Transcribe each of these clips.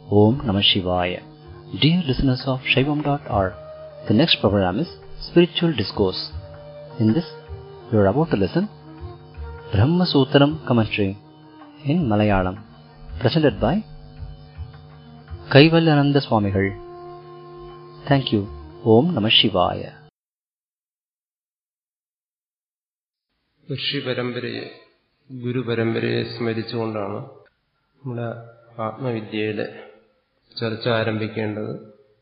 Om Namah Shivaya. Dear listeners of Shaivam.org, the next program is Spiritual Discourse. In this, you are about to listen Brahma Sutram commentary in Malayalam, presented by Kaivalyananda Swamigal. Thank you. Om Namah Shivaya. ഋഷി പരമ്പരയെ ഗുരുപരമ്പരയെ സ്മരിച്ചുകൊണ്ടാണ് നമ്മുടെ ആത്മവിദ്യയുടെ ചർച്ച ആരംഭിക്കേണ്ടത്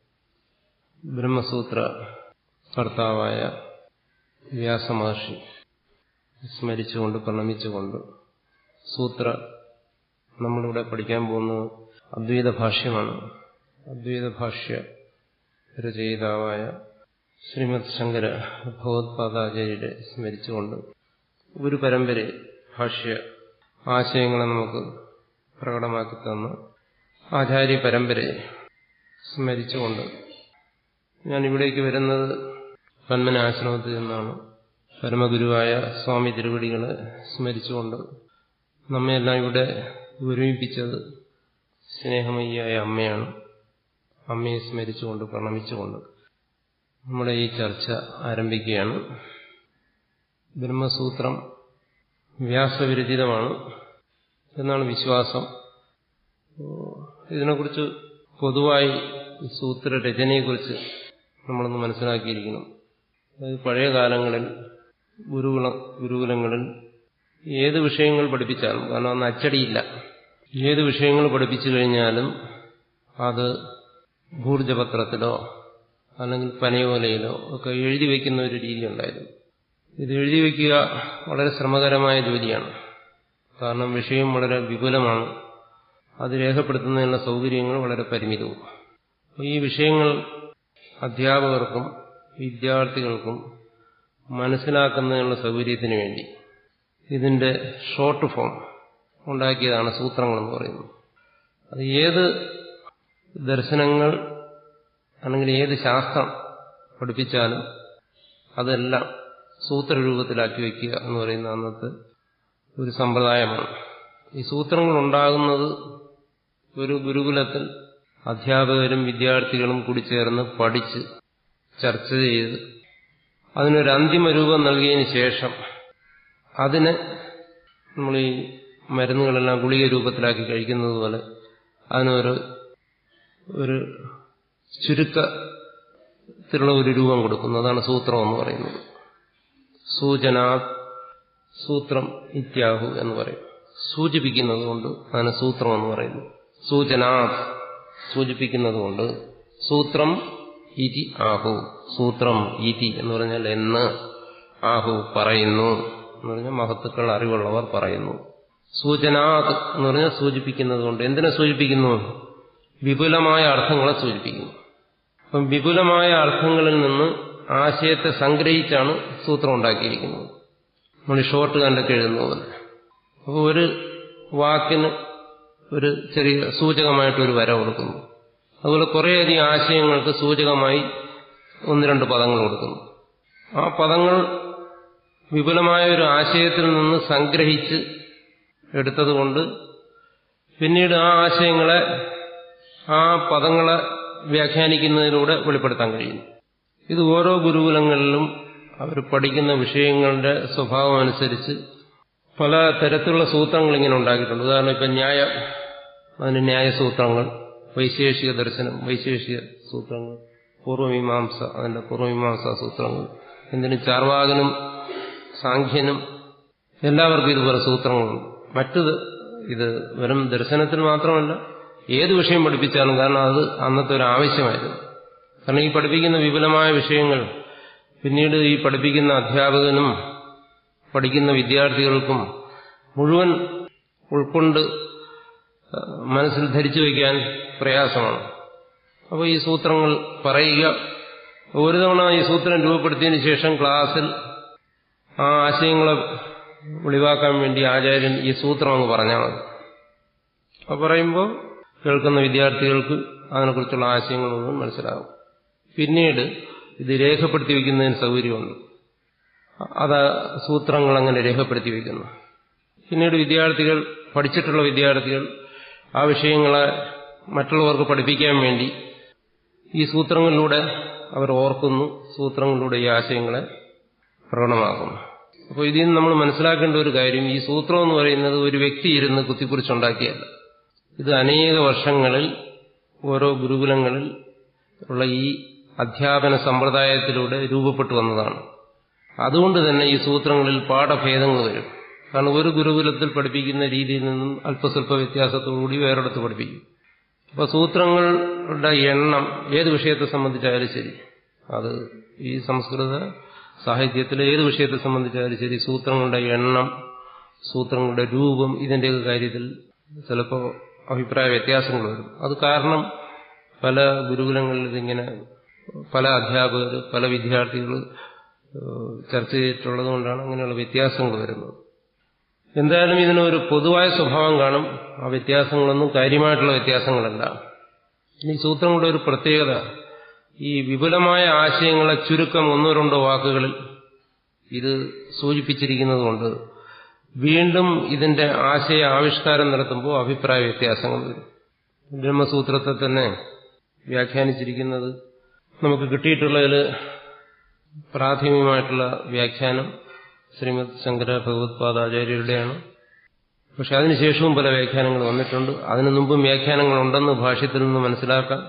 ബ്രഹ്മസൂത്ര കർത്താവായ വ്യാസമഹർഷി സ്മരിച്ചുകൊണ്ട് പ്രണമിച്ചുകൊണ്ട് സൂത്ര നമ്മളിവിടെ പഠിക്കാൻ പോകുന്നത് അദ്വൈത ഭാഷ്യമാണ് അദ്വൈത ഭാഷ്യ രചയിതാവായ ശ്രീമദ് ശങ്കര ഭഗവത്പാദാചാര്യരെ സ്മരിച്ചുകൊണ്ട് ഒരു പരമ്പര ഭാഷ്യ ആശയങ്ങളെ നമുക്ക് പ്രകടമാക്കി തന്ന ആചാര്യ പരമ്പരയെ സ്മരിച്ചുകൊണ്ട് ഞാൻ ഇവിടേക്ക് വരുന്നത് പന്മന ആശ്രമത്തിൽ നിന്നാണ് പരമഗുരുവായ സ്വാമി തിരുവടികളെ സ്മരിച്ചുകൊണ്ട് നമ്മയെല്ലാം ഇവിടെ ഒരുമിപ്പിച്ചത് സ്നേഹമയ്യായ അമ്മയാണ് അമ്മയെ സ്മരിച്ചുകൊണ്ട് പ്രണമിച്ചുകൊണ്ട് നമ്മുടെ ഈ ചർച്ച ആരംഭിക്കുകയാണ് ബ്രഹ്മസൂത്രം വ്യാസവിരചിതമാണ് എന്നാണ് വിശ്വാസം ഇതിനെക്കുറിച്ച് പൊതുവായി സൂത്രരചനയെക്കുറിച്ച് നമ്മളൊന്ന് മനസ്സിലാക്കിയിരിക്കണം അതായത് പഴയ കാലങ്ങളിൽ ഗുരുകുല ഗുരുകുലങ്ങളിൽ ഏത് വിഷയങ്ങൾ പഠിപ്പിച്ചാലും കാരണം അന്ന് അച്ചടിയില്ല ഏത് വിഷയങ്ങൾ പഠിപ്പിച്ചു കഴിഞ്ഞാലും അത് ഭൂർജപത്രത്തിലോ അല്ലെങ്കിൽ പനയോലയിലോ ഒക്കെ എഴുതി വയ്ക്കുന്ന ഒരു രീതി ഉണ്ടായിരുന്നു ഇത് എഴുതി വയ്ക്കുക വളരെ ശ്രമകരമായ ജോലിയാണ് കാരണം വിഷയം വളരെ വിപുലമാണ് അത് രേഖപ്പെടുത്തുന്നതിനുള്ള സൗകര്യങ്ങൾ വളരെ പരിമിതവും ഈ വിഷയങ്ങൾ അധ്യാപകർക്കും വിദ്യാർത്ഥികൾക്കും മനസ്സിലാക്കുന്നതിനുള്ള സൗകര്യത്തിന് വേണ്ടി ഇതിന്റെ ഷോർട്ട് ഫോം ഉണ്ടാക്കിയതാണ് സൂത്രങ്ങളെന്ന് പറയുന്നത് അത് ഏത് ദർശനങ്ങൾ അല്ലെങ്കിൽ ഏത് ശാസ്ത്രം പഠിപ്പിച്ചാലും അതെല്ലാം സൂത്രരൂപത്തിലാക്കി വയ്ക്കുക എന്ന് പറയുന്ന അന്നത്തെ ഒരു സമ്പ്രദായമാണ് ഈ സൂത്രങ്ങൾ ഉണ്ടാകുന്നത് ഒരു ഗുരുകുലത്തിൽ അധ്യാപകരും വിദ്യാർത്ഥികളും കൂടി ചേർന്ന് പഠിച്ച് ചർച്ച ചെയ്ത് അതിനൊരു അന്തിമ രൂപം നൽകിയതിന് ശേഷം അതിനെ നമ്മൾ ഈ മരുന്നുകളെല്ലാം ഗുളിക രൂപത്തിലാക്കി കഴിക്കുന്നത് പോലെ അതിനൊരു ഒരു ചുരുക്കത്തിലുള്ള ഒരു രൂപം കൊടുക്കുന്നു അതാണ് സൂത്രം എന്ന് പറയുന്നത് സൂചന സൂത്രം ഇത്യാഹു എന്ന് പറയും സൂചിപ്പിക്കുന്നത് കൊണ്ട് അതിന് സൂത്രം എന്ന് പറയുന്നു സൂചന സൂചിപ്പിക്കുന്നത് കൊണ്ട് സൂത്രം ഇതി ആഹു സൂത്രം ഇതി എന്ന് പറഞ്ഞാൽ എന്ന് ആഹു പറയുന്നു എന്ന് പറഞ്ഞാൽ മഹത്തുക്കൾ അറിവുള്ളവർ പറയുന്നു സൂചനാത് എന്ന് പറഞ്ഞാൽ സൂചിപ്പിക്കുന്നത് കൊണ്ട് എന്തിനെ സൂചിപ്പിക്കുന്നു വിപുലമായ അർത്ഥങ്ങളെ സൂചിപ്പിക്കുന്നു അപ്പം വിപുലമായ അർത്ഥങ്ങളിൽ നിന്ന് ആശയത്തെ സംഗ്രഹിച്ചാണ് സൂത്രം ഉണ്ടാക്കിയിരിക്കുന്നത് നമ്മൾ ഷോർട്ട് കണ്ടൊക്കെ എഴുതുന്നത് അപ്പോൾ ഒരു വാക്കിന് ഒരു ചെറിയ സൂചകമായിട്ടൊരു വര കൊടുക്കുന്നു അതുപോലെ കുറേയധികം ആശയങ്ങൾക്ക് സൂചകമായി ഒന്ന് രണ്ട് പദങ്ങൾ കൊടുക്കുന്നു ആ പദങ്ങൾ വിപുലമായ ഒരു ആശയത്തിൽ നിന്ന് സംഗ്രഹിച്ച് എടുത്തതുകൊണ്ട് പിന്നീട് ആ ആശയങ്ങളെ ആ പദങ്ങളെ വ്യാഖ്യാനിക്കുന്നതിലൂടെ വെളിപ്പെടുത്താൻ കഴിയുന്നു ഇത് ഓരോ ഗുരുകുലങ്ങളിലും അവർ പഠിക്കുന്ന വിഷയങ്ങളുടെ സ്വഭാവം അനുസരിച്ച് പല തരത്തിലുള്ള സൂത്രങ്ങൾ ഇങ്ങനെ ഉണ്ടാക്കിയിട്ടുണ്ട് ഉദാഹരണം ഇപ്പം ന്യായ അതിന് ന്യായസൂത്രങ്ങൾ വൈശേഷിക ദർശനം വൈശേഷിക സൂത്രങ്ങൾ പൂർവമീമാംസ അതിന്റെ പൂർവമീമാംസ സൂത്രങ്ങൾ എന്തിനും ചാർവാകനും സാഖ്യനും എല്ലാവർക്കും ഇതുപോലെ സൂത്രങ്ങളുണ്ട് മറ്റത് ഇത് വെറും ദർശനത്തിൽ മാത്രമല്ല ഏത് വിഷയം പഠിപ്പിച്ചാലും കാരണം അത് അന്നത്തെ ഒരു ആവശ്യമായിരുന്നു കാരണം ഈ പഠിപ്പിക്കുന്ന വിപുലമായ വിഷയങ്ങൾ പിന്നീട് ഈ പഠിപ്പിക്കുന്ന അധ്യാപകനും പഠിക്കുന്ന വിദ്യാർത്ഥികൾക്കും മുഴുവൻ ഉൾക്കൊണ്ട് മനസ്സിൽ ധരിച്ചു വയ്ക്കാൻ പ്രയാസമാണ് അപ്പോൾ ഈ സൂത്രങ്ങൾ പറയുക ഒരു തവണ ഈ സൂത്രം രൂപപ്പെടുത്തിയതിന് ശേഷം ക്ലാസ്സിൽ ആ ആശയങ്ങളെ വെളിവാക്കാൻ വേണ്ടി ആചാര്യൻ ഈ സൂത്രം അങ്ങ് പറഞ്ഞാൽ മതി അപ്പോൾ പറയുമ്പോൾ കേൾക്കുന്ന വിദ്യാർത്ഥികൾക്ക് അതിനെക്കുറിച്ചുള്ള ആശയങ്ങളൊന്നും മനസ്സിലാകും പിന്നീട് ഇത് രേഖപ്പെടുത്തി വയ്ക്കുന്നതിന് സൗകര്യമുണ്ട് അത് സൂത്രങ്ങൾ അങ്ങനെ രേഖപ്പെടുത്തി വയ്ക്കുന്നു പിന്നീട് വിദ്യാർത്ഥികൾ പഠിച്ചിട്ടുള്ള വിദ്യാർത്ഥികൾ ആ വിഷയങ്ങളെ മറ്റുള്ളവർക്ക് പഠിപ്പിക്കാൻ വേണ്ടി ഈ സൂത്രങ്ങളിലൂടെ അവർ ഓർക്കുന്നു സൂത്രങ്ങളിലൂടെ ഈ ആശയങ്ങളെ പ്രകടമാക്കുന്നു അപ്പോൾ ഇതിൽ നിന്ന് നമ്മൾ മനസ്സിലാക്കേണ്ട ഒരു കാര്യം ഈ സൂത്രം എന്ന് പറയുന്നത് ഒരു വ്യക്തി ഇരുന്ന് കുത്തിക്കുറിച്ചുണ്ടാക്കിയല്ല ഇത് അനേക വർഷങ്ങളിൽ ഓരോ ഗുരുകുലങ്ങളിൽ ഉള്ള ഈ അധ്യാപന സമ്പ്രദായത്തിലൂടെ രൂപപ്പെട്ടു വന്നതാണ് അതുകൊണ്ട് തന്നെ ഈ സൂത്രങ്ങളിൽ പാഠഭേദങ്ങൾ വരും കാരണം ഒരു ഗുരുകുലത്തിൽ പഠിപ്പിക്കുന്ന രീതിയിൽ നിന്നും അല്പസ്വല്പ വ്യത്യാസത്തോടുകൂടി വേറെടുത്ത് പഠിപ്പിക്കും അപ്പൊ സൂത്രങ്ങളുടെ എണ്ണം ഏത് വിഷയത്തെ സംബന്ധിച്ചായാലും ശരി അത് ഈ സംസ്കൃത സാഹിത്യത്തിലെ ഏത് വിഷയത്തെ സംബന്ധിച്ചായാലും ശരി സൂത്രങ്ങളുടെ എണ്ണം സൂത്രങ്ങളുടെ രൂപം ഇതിന്റെയൊക്കെ കാര്യത്തിൽ ചിലപ്പോൾ അഭിപ്രായ വ്യത്യാസങ്ങൾ വരും അത് കാരണം പല ഗുരുകുലങ്ങളിൽ ഇതിങ്ങനെ പല അധ്യാപകർ പല വിദ്യാർത്ഥികൾ ചർച്ച ചെയ്തിട്ടുള്ളത് കൊണ്ടാണ് അങ്ങനെയുള്ള വ്യത്യാസങ്ങൾ വരുന്നത് എന്തായാലും ഇതിനൊരു പൊതുവായ സ്വഭാവം കാണും ആ വ്യത്യാസങ്ങളൊന്നും കാര്യമായിട്ടുള്ള വ്യത്യാസങ്ങളല്ല ഇനി സൂത്രങ്ങളുടെ ഒരു പ്രത്യേകത ഈ വിപുലമായ ആശയങ്ങളെ ചുരുക്കം ഒന്നോ രണ്ടോ വാക്കുകളിൽ ഇത് സൂചിപ്പിച്ചിരിക്കുന്നത് കൊണ്ട് വീണ്ടും ഇതിന്റെ ആശയ ആവിഷ്കാരം നടത്തുമ്പോൾ അഭിപ്രായ വ്യത്യാസങ്ങൾ വരും ബ്രഹ്മസൂത്രത്തെ തന്നെ വ്യാഖ്യാനിച്ചിരിക്കുന്നത് നമുക്ക് കിട്ടിയിട്ടുള്ളതിൽ പ്രാഥമികമായിട്ടുള്ള വ്യാഖ്യാനം ശ്രീമദ് ശങ്കര ഭഗവത്പാദാചാര്യരുടെയാണ് പക്ഷെ അതിനുശേഷവും പല വ്യാഖ്യാനങ്ങൾ വന്നിട്ടുണ്ട് അതിനു മുമ്പും വ്യാഖ്യാനങ്ങളുണ്ടെന്ന് ഭാഷ്യത്തിൽ നിന്ന് മനസ്സിലാക്കാം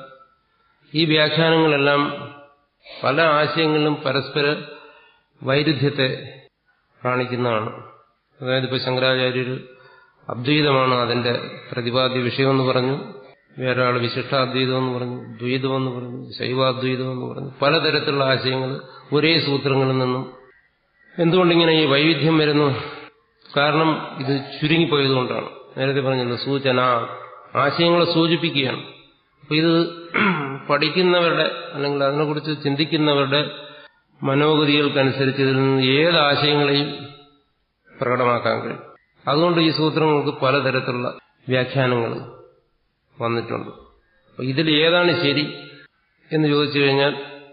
ഈ വ്യാഖ്യാനങ്ങളെല്ലാം പല ആശയങ്ങളിലും പരസ്പര വൈരുദ്ധ്യത്തെ കാണിക്കുന്നതാണ് അതായത് ഇപ്പോൾ ശങ്കരാചാര്യർ അദ്വൈതമാണ് അതിന്റെ പ്രതിപാദ്യ വിഷയമെന്ന് പറഞ്ഞു വേറെ ആൾ വിശിഷ്ടാദ്വൈതം എന്ന് പറഞ്ഞു ദ്വൈതമെന്ന് പറഞ്ഞു ശൈവാദ്വൈതം എന്ന് പറഞ്ഞു പലതരത്തിലുള്ള ആശയങ്ങൾ ഒരേ സൂത്രങ്ങളിൽ നിന്നും എന്തുകൊണ്ടിങ്ങനെ ഈ വൈവിധ്യം വരുന്നു കാരണം ഇത് ചുരുങ്ങിപ്പോയതുകൊണ്ടാണ് നേരത്തെ പറഞ്ഞത് സൂചന ആശയങ്ങളെ സൂചിപ്പിക്കുകയാണ് അപ്പൊ ഇത് പഠിക്കുന്നവരുടെ അല്ലെങ്കിൽ അതിനെക്കുറിച്ച് ചിന്തിക്കുന്നവരുടെ മനോഗതികൾക്കനുസരിച്ച് ഇതിൽ നിന്ന് ഏത് ആശയങ്ങളെയും പ്രകടമാക്കാൻ കഴിയും അതുകൊണ്ട് ഈ സൂത്രങ്ങൾക്ക് പലതരത്തിലുള്ള വ്യാഖ്യാനങ്ങൾ വന്നിട്ടുണ്ട് അപ്പൊ ഇതിൽ ഏതാണ് ശരി എന്ന് ചോദിച്ചു കഴിഞ്ഞാൽ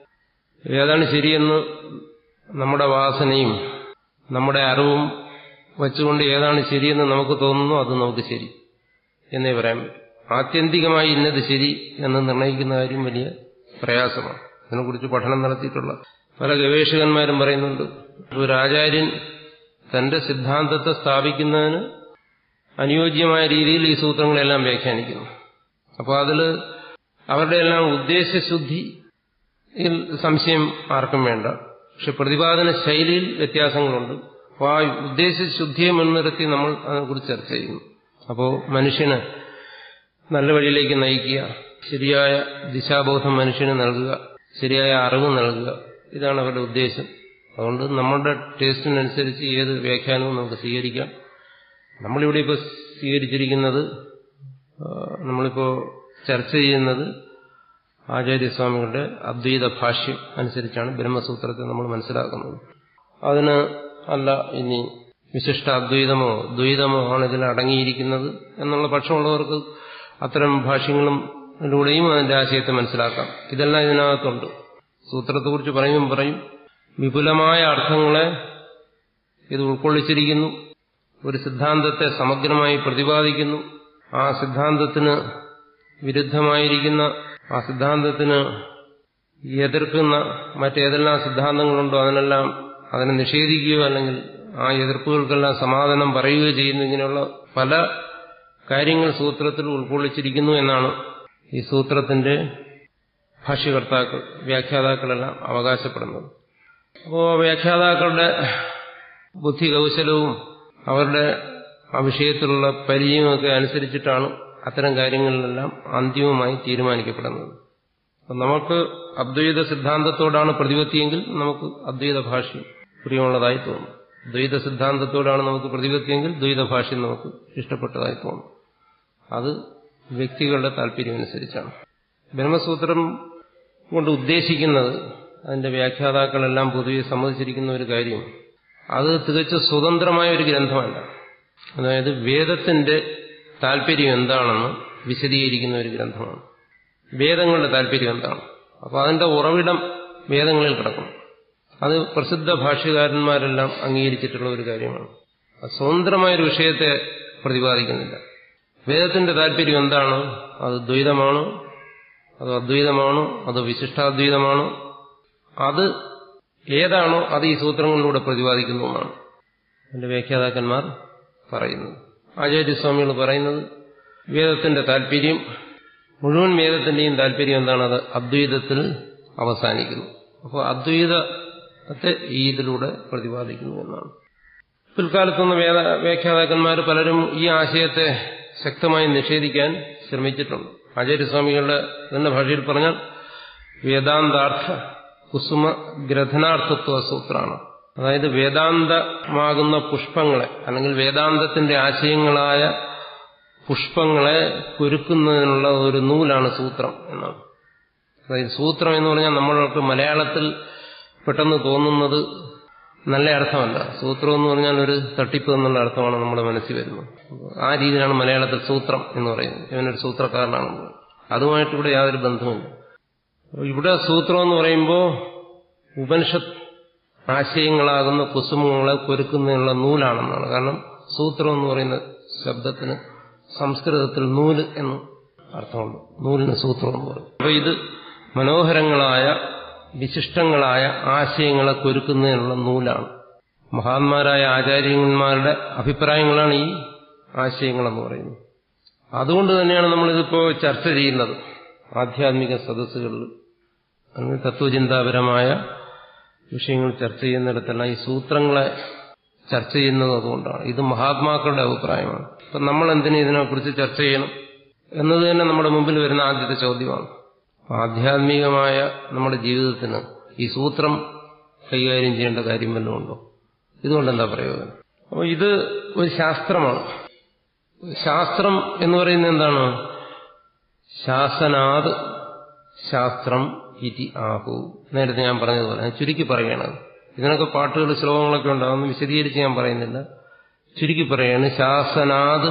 ഏതാണ് ശരിയെന്ന് നമ്മുടെ വാസനയും നമ്മുടെ അറിവും വച്ചുകൊണ്ട് ഏതാണ് ശരിയെന്ന് നമുക്ക് തോന്നുന്നു അത് നമുക്ക് ശരി എന്നേ പറയാൻ പറ്റും ആത്യന്തികമായി ഇന്നത് ശരി എന്ന് നിർണ്ണയിക്കുന്ന കാര്യം വലിയ പ്രയാസമാണ് അതിനെക്കുറിച്ച് പഠനം നടത്തിയിട്ടുള്ള പല ഗവേഷകന്മാരും പറയുന്നുണ്ട് ഒരു ആചാര്യൻ തന്റെ സിദ്ധാന്തത്തെ സ്ഥാപിക്കുന്നതിന് അനുയോജ്യമായ രീതിയിൽ ഈ സൂത്രങ്ങളെല്ലാം വ്യാഖ്യാനിക്കുന്നു അപ്പോൾ അതിൽ അവരുടെ എല്ലാം ഉദ്ദേശശുദ്ധി സംശയം ആർക്കും വേണ്ട പക്ഷെ പ്രതിപാദന ശൈലിയിൽ വ്യത്യാസങ്ങളുണ്ട് അപ്പോൾ ആ ഉദ്ദേശശുദ്ധിയെ മുൻനിർത്തി നമ്മൾ അതിനെക്കുറിച്ച് ചർച്ച ചെയ്യുന്നു അപ്പോൾ മനുഷ്യന് നല്ല വഴിയിലേക്ക് നയിക്കുക ശരിയായ ദിശാബോധം മനുഷ്യന് നൽകുക ശരിയായ അറിവ് നൽകുക ഇതാണ് അവരുടെ ഉദ്ദേശം അതുകൊണ്ട് നമ്മുടെ ടേസ്റ്റിനനുസരിച്ച് ഏത് വ്യാഖ്യാനവും നമുക്ക് സ്വീകരിക്കാം നമ്മളിവിടെ ഇപ്പോൾ സ്വീകരിച്ചിരിക്കുന്നത് നമ്മളിപ്പോൾ ചർച്ച ചെയ്യുന്നത് ആചാര്യസ്വാമികളുടെ അദ്വൈത ഭാഷ്യം അനുസരിച്ചാണ് ബ്രഹ്മസൂത്രത്തെ നമ്മൾ മനസ്സിലാക്കുന്നത് അതിന് അല്ല ഇനി വിശിഷ്ട അദ്വൈതമോ ദ്വൈതമോ ആണ് ഇതിൽ അടങ്ങിയിരിക്കുന്നത് എന്നുള്ള പക്ഷമുള്ളവർക്ക് അത്തരം ഭാഷ്യങ്ങളിലൂടെയും അതിന്റെ ആശയത്തെ മനസ്സിലാക്കാം ഇതെല്ലാം ഇതിനകത്തുണ്ട് സൂത്രത്തെക്കുറിച്ച് പറയുമ്പോൾ പറയും വിപുലമായ അർത്ഥങ്ങളെ ഇത് ഉൾക്കൊള്ളിച്ചിരിക്കുന്നു ഒരു സിദ്ധാന്തത്തെ സമഗ്രമായി പ്രതിപാദിക്കുന്നു ആ സിദ്ധാന്തത്തിന് വിരുദ്ധമായിരിക്കുന്ന ആ സിദ്ധാന്തത്തിന് എതിർക്കുന്ന മറ്റേതെല്ലാം സിദ്ധാന്തങ്ങളുണ്ടോ അതിനെല്ലാം അതിനെ നിഷേധിക്കുകയോ അല്ലെങ്കിൽ ആ എതിർപ്പുകൾക്കെല്ലാം സമാധാനം പറയുകയോ ചെയ്യുന്നു ഇങ്ങനെയുള്ള പല കാര്യങ്ങൾ സൂത്രത്തിൽ ഉൾക്കൊള്ളിച്ചിരിക്കുന്നു എന്നാണ് ഈ സൂത്രത്തിന്റെ ഭാഷ്യകർത്താക്കൾ വ്യാഖ്യാതാക്കളെല്ലാം അവകാശപ്പെടുന്നത് അപ്പോൾ വ്യാഖ്യാതാക്കളുടെ ബുദ്ധി കൗശലവും അവരുടെ ആ വിഷയത്തിലുള്ള പരിചയമൊക്കെ അനുസരിച്ചിട്ടാണ് അത്തരം കാര്യങ്ങളിലെല്ലാം അന്തിമമായി തീരുമാനിക്കപ്പെടുന്നത് അപ്പം നമുക്ക് അദ്വൈത സിദ്ധാന്തത്തോടാണ് പ്രതിപത്തിയെങ്കിൽ നമുക്ക് അദ്വൈത ഭാഷ്യം പ്രിയമുള്ളതായി തോന്നും ദ്വൈത സിദ്ധാന്തത്തോടാണ് നമുക്ക് പ്രതിപത്തിയെങ്കിൽ ദ്വൈത ഭാഷ്യം നമുക്ക് ഇഷ്ടപ്പെട്ടതായി തോന്നും അത് വ്യക്തികളുടെ താല്പര്യമനുസരിച്ചാണ് ബ്രഹ്മസൂത്രം കൊണ്ട് ഉദ്ദേശിക്കുന്നത് അതിന്റെ വ്യാഖ്യാതാക്കളെല്ലാം പൊതുവെ സമ്മതിച്ചിരിക്കുന്ന ഒരു കാര്യം അത് തികച്ചും സ്വതന്ത്രമായ ഒരു ഗ്രന്ഥമല്ല അതായത് വേദത്തിന്റെ താല്പര്യം എന്താണെന്ന് വിശദീകരിക്കുന്ന ഒരു ഗ്രന്ഥമാണ് വേദങ്ങളുടെ താല്പര്യം എന്താണ് അപ്പോൾ അതിന്റെ ഉറവിടം വേദങ്ങളിൽ കിടക്കും അത് പ്രസിദ്ധ ഭാഷ്യകാരന്മാരെല്ലാം അംഗീകരിച്ചിട്ടുള്ള ഒരു കാര്യമാണ് സ്വതന്ത്രമായൊരു വിഷയത്തെ പ്രതിപാദിക്കുന്നില്ല വേദത്തിന്റെ താല്പര്യം എന്താണ് അത് ദ്വൈതമാണ് അത് അദ്വൈതമാണ് അത് വിശിഷ്ടാദ്വൈതമാണ് അത് ഏതാണോ അത് ഈ സൂത്രങ്ങളിലൂടെ പ്രതിപാദിക്കുന്നതുമാണ് എന്റെ വ്യാഖ്യാതാക്കന്മാർ പറയുന്നത് ആചാര്യസ്വാമികൾ പറയുന്നത് വേദത്തിന്റെ താല്പര്യം മുഴുവൻ വേദത്തിന്റെയും താല്പര്യം എന്താണ് അത് അദ്വൈതത്തിൽ അവസാനിക്കുന്നു അപ്പോൾ അദ്വൈതത്തെ ഈ ഇതിലൂടെ പ്രതിപാദിക്കുന്നു എന്നാണ് പിൽക്കാലത്തുനിന്ന് വേദ വ്യാഖ്യാതാക്കന്മാർ പലരും ഈ ആശയത്തെ ശക്തമായി നിഷേധിക്കാൻ ശ്രമിച്ചിട്ടുണ്ട് ആചാര്യസ്വാമികളുടെ തന്നെ ഭാഷയിൽ പറഞ്ഞാൽ വേദാന്താർത്ഥ കുസുമ ഗ്രഥനാർത്ഥത്വ സൂത്രമാണ് അതായത് വേദാന്തമാകുന്ന പുഷ്പങ്ങളെ അല്ലെങ്കിൽ വേദാന്തത്തിന്റെ ആശയങ്ങളായ പുഷ്പങ്ങളെ കുരുക്കുന്നതിനുള്ള ഒരു നൂലാണ് സൂത്രം എന്നാണ് അതായത് സൂത്രം എന്ന് പറഞ്ഞാൽ നമ്മൾക്ക് മലയാളത്തിൽ പെട്ടെന്ന് തോന്നുന്നത് നല്ല അർത്ഥമല്ല സൂത്രം എന്ന് പറഞ്ഞാൽ ഒരു തട്ടിപ്പ് എന്നുള്ള അർത്ഥമാണ് നമ്മുടെ മനസ്സിൽ വരുന്നത് ആ രീതിയിലാണ് മലയാളത്തിൽ സൂത്രം എന്ന് പറയുന്നത് ഇവനൊരു സൂത്രക്കാരനാണ് അതുമായിട്ട് ഇവിടെ യാതൊരു ബന്ധമില്ല ഇവിടെ സൂത്രം എന്ന് പറയുമ്പോൾ ഉപനിഷത്ത് ആശയങ്ങളാകുന്ന കുസുമങ്ങളെ കൊരുക്കുന്നതിനുള്ള നൂലാണെന്നാണ് കാരണം സൂത്രം എന്ന് പറയുന്ന ശബ്ദത്തിന് സംസ്കൃതത്തിൽ നൂല് എന്ന് അർത്ഥമുണ്ട് നൂലിന് സൂത്രം എന്ന് പറയും അപ്പൊ ഇത് മനോഹരങ്ങളായ വിശിഷ്ടങ്ങളായ ആശയങ്ങളെ കൊരുക്കുന്നതിനുള്ള നൂലാണ് മഹാന്മാരായ ആചാര്യന്മാരുടെ അഭിപ്രായങ്ങളാണ് ഈ ആശയങ്ങളെന്ന് പറയുന്നത് അതുകൊണ്ട് തന്നെയാണ് നമ്മളിതിപ്പോ ചർച്ച ചെയ്യുന്നത് ആധ്യാത്മിക സദസ്സുകളിൽ അല്ലെങ്കിൽ തത്വചിന്താപരമായ വിഷയങ്ങൾ ചർച്ച ചെയ്യുന്നിടത്തെല്ലാം ഈ സൂത്രങ്ങളെ ചർച്ച ചെയ്യുന്നത് അതുകൊണ്ടാണ് ഇത് മഹാത്മാക്കളുടെ അഭിപ്രായമാണ് അപ്പം നമ്മൾ എന്തിനു ഇതിനെക്കുറിച്ച് ചർച്ച ചെയ്യണം എന്നത് തന്നെ നമ്മുടെ മുമ്പിൽ വരുന്ന ആദ്യത്തെ ചോദ്യമാണ് ആധ്യാത്മികമായ നമ്മുടെ ജീവിതത്തിന് ഈ സൂത്രം കൈകാര്യം ചെയ്യേണ്ട കാര്യം വല്ലതും ഉണ്ടോ ഇതുകൊണ്ട് എന്താ പ്രയോജനം അപ്പോൾ ഇത് ഒരു ശാസ്ത്രമാണ് ശാസ്ത്രം എന്ന് പറയുന്നത് എന്താണ് ശാസനാത് ശാസ്ത്രം ഇതി ആഹു നേരത്തെ ഞാൻ പറഞ്ഞതുപോലെ ഞാൻ ചുരുക്കി പറയണത് ഇതിനൊക്കെ പാട്ടുകൾ ശ്ലോകങ്ങളൊക്കെ ഉണ്ടാകുന്നു വിശദീകരിച്ച് ഞാൻ പറയുന്നില്ല ചുരുക്കി പറയാണ് ശാസനാത്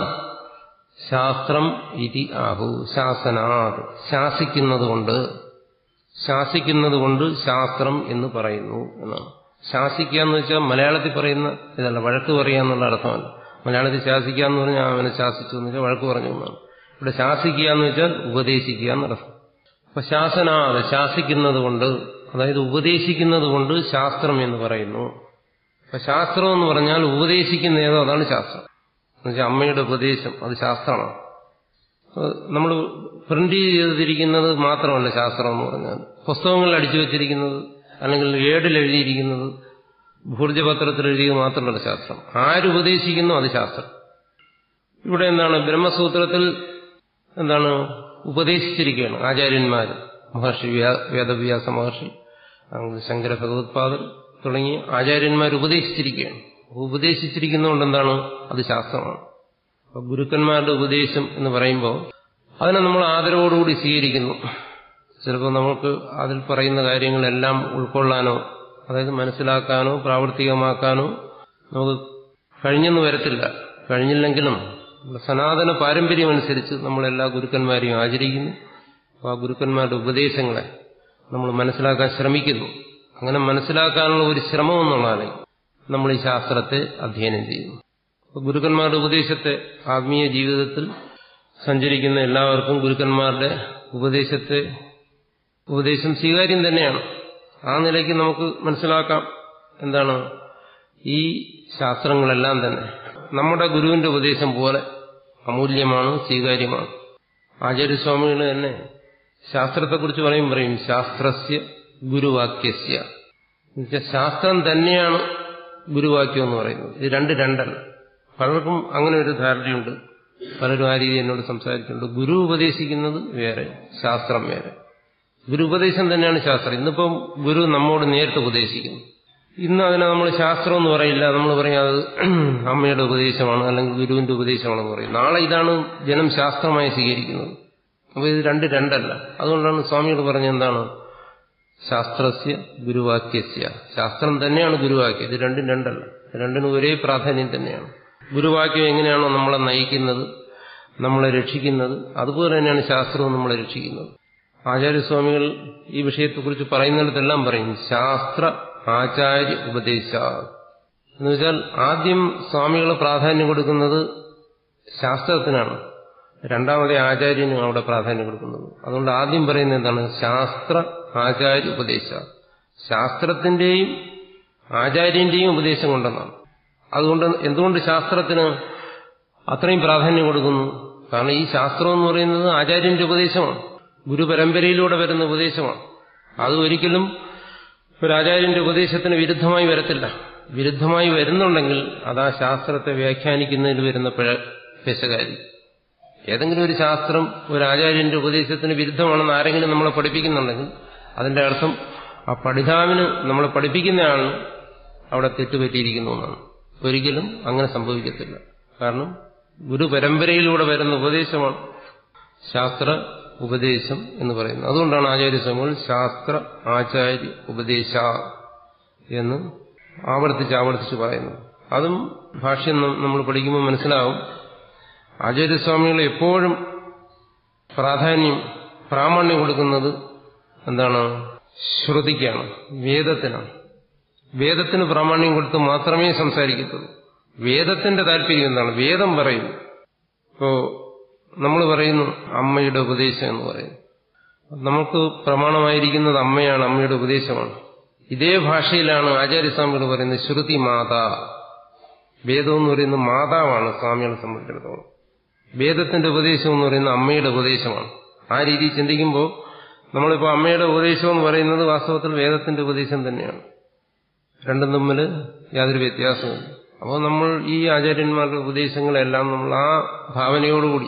ശാസ്ത്രം ഇതി ആഹു ശാസനാത് ശാസിക്കുന്നത് കൊണ്ട് ശാസിക്കുന്നത് കൊണ്ട് ശാസ്ത്രം എന്ന് പറയുന്നു എന്നാണ് ശാസിക്കുക എന്ന് വെച്ചാൽ മലയാളത്തിൽ പറയുന്ന ഇതല്ല വഴക്ക് പറയുക എന്നുള്ള അർത്ഥമല്ല മലയാളത്തിൽ ശാസിക്കുക എന്ന് പറഞ്ഞാൽ അവനെ ശാസിച്ചു എന്ന് വെച്ചാൽ വഴക്ക് പറഞ്ഞു എന്നാണ് ഇവിടെ ശാസിക്കുക എന്ന് വെച്ചാൽ ഉപദേശിക്കുക എന്നർത്ഥം അപ്പൊ ശാസനാത് ശാസിക്കുന്നത് കൊണ്ട് അതായത് ഉപദേശിക്കുന്നത് കൊണ്ട് ശാസ്ത്രം എന്ന് പറയുന്നു അപ്പൊ ശാസ്ത്രം എന്ന് പറഞ്ഞാൽ ഉപദേശിക്കുന്ന ഏതോ അതാണ് ശാസ്ത്രം എന്നുവെച്ചാൽ അമ്മയുടെ ഉപദേശം അത് ശാസ്ത്രമാണ് നമ്മൾ പ്രിന്റ് ചെയ്തിരിക്കുന്നത് മാത്രമല്ല ശാസ്ത്രം എന്ന് പറഞ്ഞാൽ പുസ്തകങ്ങളിൽ അടിച്ചു വെച്ചിരിക്കുന്നത് അല്ലെങ്കിൽ ഏടിൽ എഴുതിയിരിക്കുന്നത് ഭൂർജപത്രത്തിൽ എഴുതിയത് മാത്രമല്ല ശാസ്ത്രം ആരുപദേശിക്കുന്നു അത് ശാസ്ത്രം ഇവിടെ എന്താണ് ബ്രഹ്മസൂത്രത്തിൽ എന്താണ് ഉപദേശിച്ചിരിക്കുകയാണ് ആചാര്യന്മാർ മഹർഷി വേദവ്യാസ മഹർഷി ശങ്കര ഭഗവത്പാദർ തുടങ്ങി ആചാര്യന്മാർ ഉപദേശിച്ചിരിക്കുകയാണ് ഉപദേശിച്ചിരിക്കുന്നതുകൊണ്ട് എന്താണ് അത് ശാസ്ത്രമാണ് അപ്പൊ ഗുരുക്കന്മാരുടെ ഉപദേശം എന്ന് പറയുമ്പോൾ അതിനെ നമ്മൾ ആദരവോടുകൂടി സ്വീകരിക്കുന്നു ചിലപ്പോൾ നമുക്ക് അതിൽ പറയുന്ന കാര്യങ്ങളെല്ലാം ഉൾക്കൊള്ളാനോ അതായത് മനസ്സിലാക്കാനോ പ്രാവർത്തികമാക്കാനോ നമുക്ക് കഴിഞ്ഞെന്ന് വരത്തില്ല കഴിഞ്ഞില്ലെങ്കിലും സനാതന പാരമ്പര്യം അനുസരിച്ച് നമ്മളെല്ലാ ഗുരുക്കന്മാരെയും ആചരിക്കുന്നു അപ്പോൾ ആ ഗുരുക്കന്മാരുടെ ഉപദേശങ്ങളെ നമ്മൾ മനസ്സിലാക്കാൻ ശ്രമിക്കുന്നു അങ്ങനെ മനസ്സിലാക്കാനുള്ള ഒരു ശ്രമം എന്നുള്ളതാണ് നമ്മൾ ഈ ശാസ്ത്രത്തെ അധ്യയനം ചെയ്യുന്നു അപ്പോൾ ഗുരുക്കന്മാരുടെ ഉപദേശത്തെ ആത്മീയ ജീവിതത്തിൽ സഞ്ചരിക്കുന്ന എല്ലാവർക്കും ഗുരുക്കന്മാരുടെ ഉപദേശത്തെ ഉപദേശം സ്വീകാര്യം തന്നെയാണ് ആ നിലയ്ക്ക് നമുക്ക് മനസ്സിലാക്കാം എന്താണ് ഈ ശാസ്ത്രങ്ങളെല്ലാം തന്നെ നമ്മുടെ ഗുരുവിന്റെ ഉപദേശം പോലെ അമൂല്യമാണ് സ്വീകാര്യമാണ് ആചാര്യസ്വാമികൾ തന്നെ ശാസ്ത്രത്തെക്കുറിച്ച് പറയും പറയും ശാസ്ത്രസ്യ ഗുരുവാക്യസ്യ എന്നുവെച്ചാൽ ശാസ്ത്രം തന്നെയാണ് ഗുരുവാക്യം എന്ന് പറയുന്നത് ഇത് രണ്ട് രണ്ടല്ല പലർക്കും അങ്ങനെ ഒരു ധാരണയുണ്ട് പലരും ആ രീതി എന്നോട് സംസാരിച്ചിട്ടുണ്ട് ഗുരു ഉപദേശിക്കുന്നത് വേറെ ശാസ്ത്രം വേറെ ഗുരു ഉപദേശം തന്നെയാണ് ശാസ്ത്രം ഇന്നിപ്പം ഗുരു നമ്മോട് നേരിട്ട് ഉപദേശിക്കുന്നു ഇന്ന് അതിനെ നമ്മൾ ശാസ്ത്രം എന്ന് പറയില്ല നമ്മൾ പറയും അത് അമ്മയുടെ ഉപദേശമാണ് അല്ലെങ്കിൽ ഗുരുവിന്റെ ഉപദേശമാണെന്ന് പറയും നാളെ ഇതാണ് ജനം ശാസ്ത്രമായി സ്വീകരിക്കുന്നത് അപ്പോൾ ഇത് രണ്ട് രണ്ടല്ല അതുകൊണ്ടാണ് സ്വാമികൾ പറഞ്ഞ എന്താണ് ശാസ്ത്രസ്യ ഗുരുവാക്യസ്യ ശാസ്ത്രം തന്നെയാണ് ഗുരുവാക്യം ഇത് രണ്ടും രണ്ടല്ല രണ്ടിനും ഒരേ പ്രാധാന്യം തന്നെയാണ് ഗുരുവാക്യം എങ്ങനെയാണോ നമ്മളെ നയിക്കുന്നത് നമ്മളെ രക്ഷിക്കുന്നത് അതുപോലെ തന്നെയാണ് ശാസ്ത്രവും നമ്മളെ രക്ഷിക്കുന്നത് ആചാര്യസ്വാമികൾ ഈ വിഷയത്തെക്കുറിച്ച് പറയുന്നിടത്തെല്ലാം പറയും ശാസ്ത്ര ആചാര്യ ഉപദേശ എന്നുവെച്ചാൽ ആദ്യം സ്വാമികൾ പ്രാധാന്യം കൊടുക്കുന്നത് ശാസ്ത്രത്തിനാണ് രണ്ടാമത്തെ ആചാര്യനും അവിടെ പ്രാധാന്യം കൊടുക്കുന്നത് അതുകൊണ്ട് ആദ്യം പറയുന്നത് എന്താണ് ശാസ്ത്ര ആചാര്യ ഉപദേശ ശാസ്ത്രത്തിന്റെയും ആചാര്യന്റെയും ഉപദേശം കൊണ്ടെന്നാണ് അതുകൊണ്ട് എന്തുകൊണ്ട് ശാസ്ത്രത്തിന് അത്രയും പ്രാധാന്യം കൊടുക്കുന്നു കാരണം ഈ ശാസ്ത്രം എന്ന് പറയുന്നത് ആചാര്യന്റെ ഉപദേശമാണ് ഗുരുപരമ്പരയിലൂടെ വരുന്ന ഉപദേശമാണ് അത് ഒരിക്കലും ഒരു ആചാര്യന്റെ ഉപദേശത്തിന് വിരുദ്ധമായി വരത്തില്ല വിരുദ്ധമായി വരുന്നുണ്ടെങ്കിൽ അത് ആ ശാസ്ത്രത്തെ വ്യാഖ്യാനിക്കുന്നതിൽ വരുന്ന പിഴ പെശകാരി ഏതെങ്കിലും ഒരു ശാസ്ത്രം ഒരു ആചാര്യന്റെ ഉപദേശത്തിന് വിരുദ്ധമാണെന്ന് ആരെങ്കിലും നമ്മളെ പഠിപ്പിക്കുന്നുണ്ടെങ്കിൽ അതിന്റെ അർത്ഥം ആ പഠിതാവിന് നമ്മളെ പഠിപ്പിക്കുന്നയാളിന് അവിടെ തെറ്റുപറ്റിയിരിക്കുന്നു എന്നാണ് ഒരിക്കലും അങ്ങനെ സംഭവിക്കത്തില്ല കാരണം ഗുരുപരമ്പരയിലൂടെ വരുന്ന ഉപദേശമാണ് ശാസ്ത്ര ഉപദേശം എന്ന് പറയുന്നത് അതുകൊണ്ടാണ് ആചാര്യസ്വാമികൾ ശാസ്ത്ര ആചാര്യ ഉപദേശ എന്ന് ആവർത്തിച്ച് ആവർത്തിച്ച് പറയുന്നത് അതും ഭാഷ്യം നമ്മൾ പഠിക്കുമ്പോൾ മനസ്സിലാവും ആചാര്യസ്വാമികൾ എപ്പോഴും പ്രാധാന്യം പ്രാമാണ്യം കൊടുക്കുന്നത് എന്താണ് ശ്രുതിക്കാണ് വേദത്തിനാണ് വേദത്തിന് പ്രാമാണ്യം കൊടുത്ത് മാത്രമേ സംസാരിക്കത്തുള്ളൂ വേദത്തിന്റെ താല്പര്യം എന്താണ് വേദം പറയുന്നു ഇപ്പോ നമ്മൾ പറയുന്നു അമ്മയുടെ ഉപദേശം എന്ന് പറയുന്നു നമുക്ക് പ്രമാണമായിരിക്കുന്നത് അമ്മയാണ് അമ്മയുടെ ഉപദേശമാണ് ഇതേ ഭാഷയിലാണ് ആചാര്യസ്വാമികൾ പറയുന്നത് ശ്രുതി മാതാ വേദം എന്ന് പറയുന്നത് മാതാവാണ് സ്വാമികളെ സംബന്ധിച്ചിടത്തോളം വേദത്തിന്റെ ഉപദേശം എന്ന് പറയുന്നത് അമ്മയുടെ ഉപദേശമാണ് ആ രീതിയിൽ ചിന്തിക്കുമ്പോൾ നമ്മളിപ്പോൾ അമ്മയുടെ ഉപദേശം എന്ന് പറയുന്നത് വാസ്തവത്തിൽ വേദത്തിന്റെ ഉപദേശം തന്നെയാണ് രണ്ടും തമ്മിൽ യാതൊരു വ്യത്യാസമില്ല അപ്പോൾ നമ്മൾ ഈ ആചാര്യന്മാരുടെ ഉപദേശങ്ങളെല്ലാം നമ്മൾ ആ ഭാവനയോടുകൂടി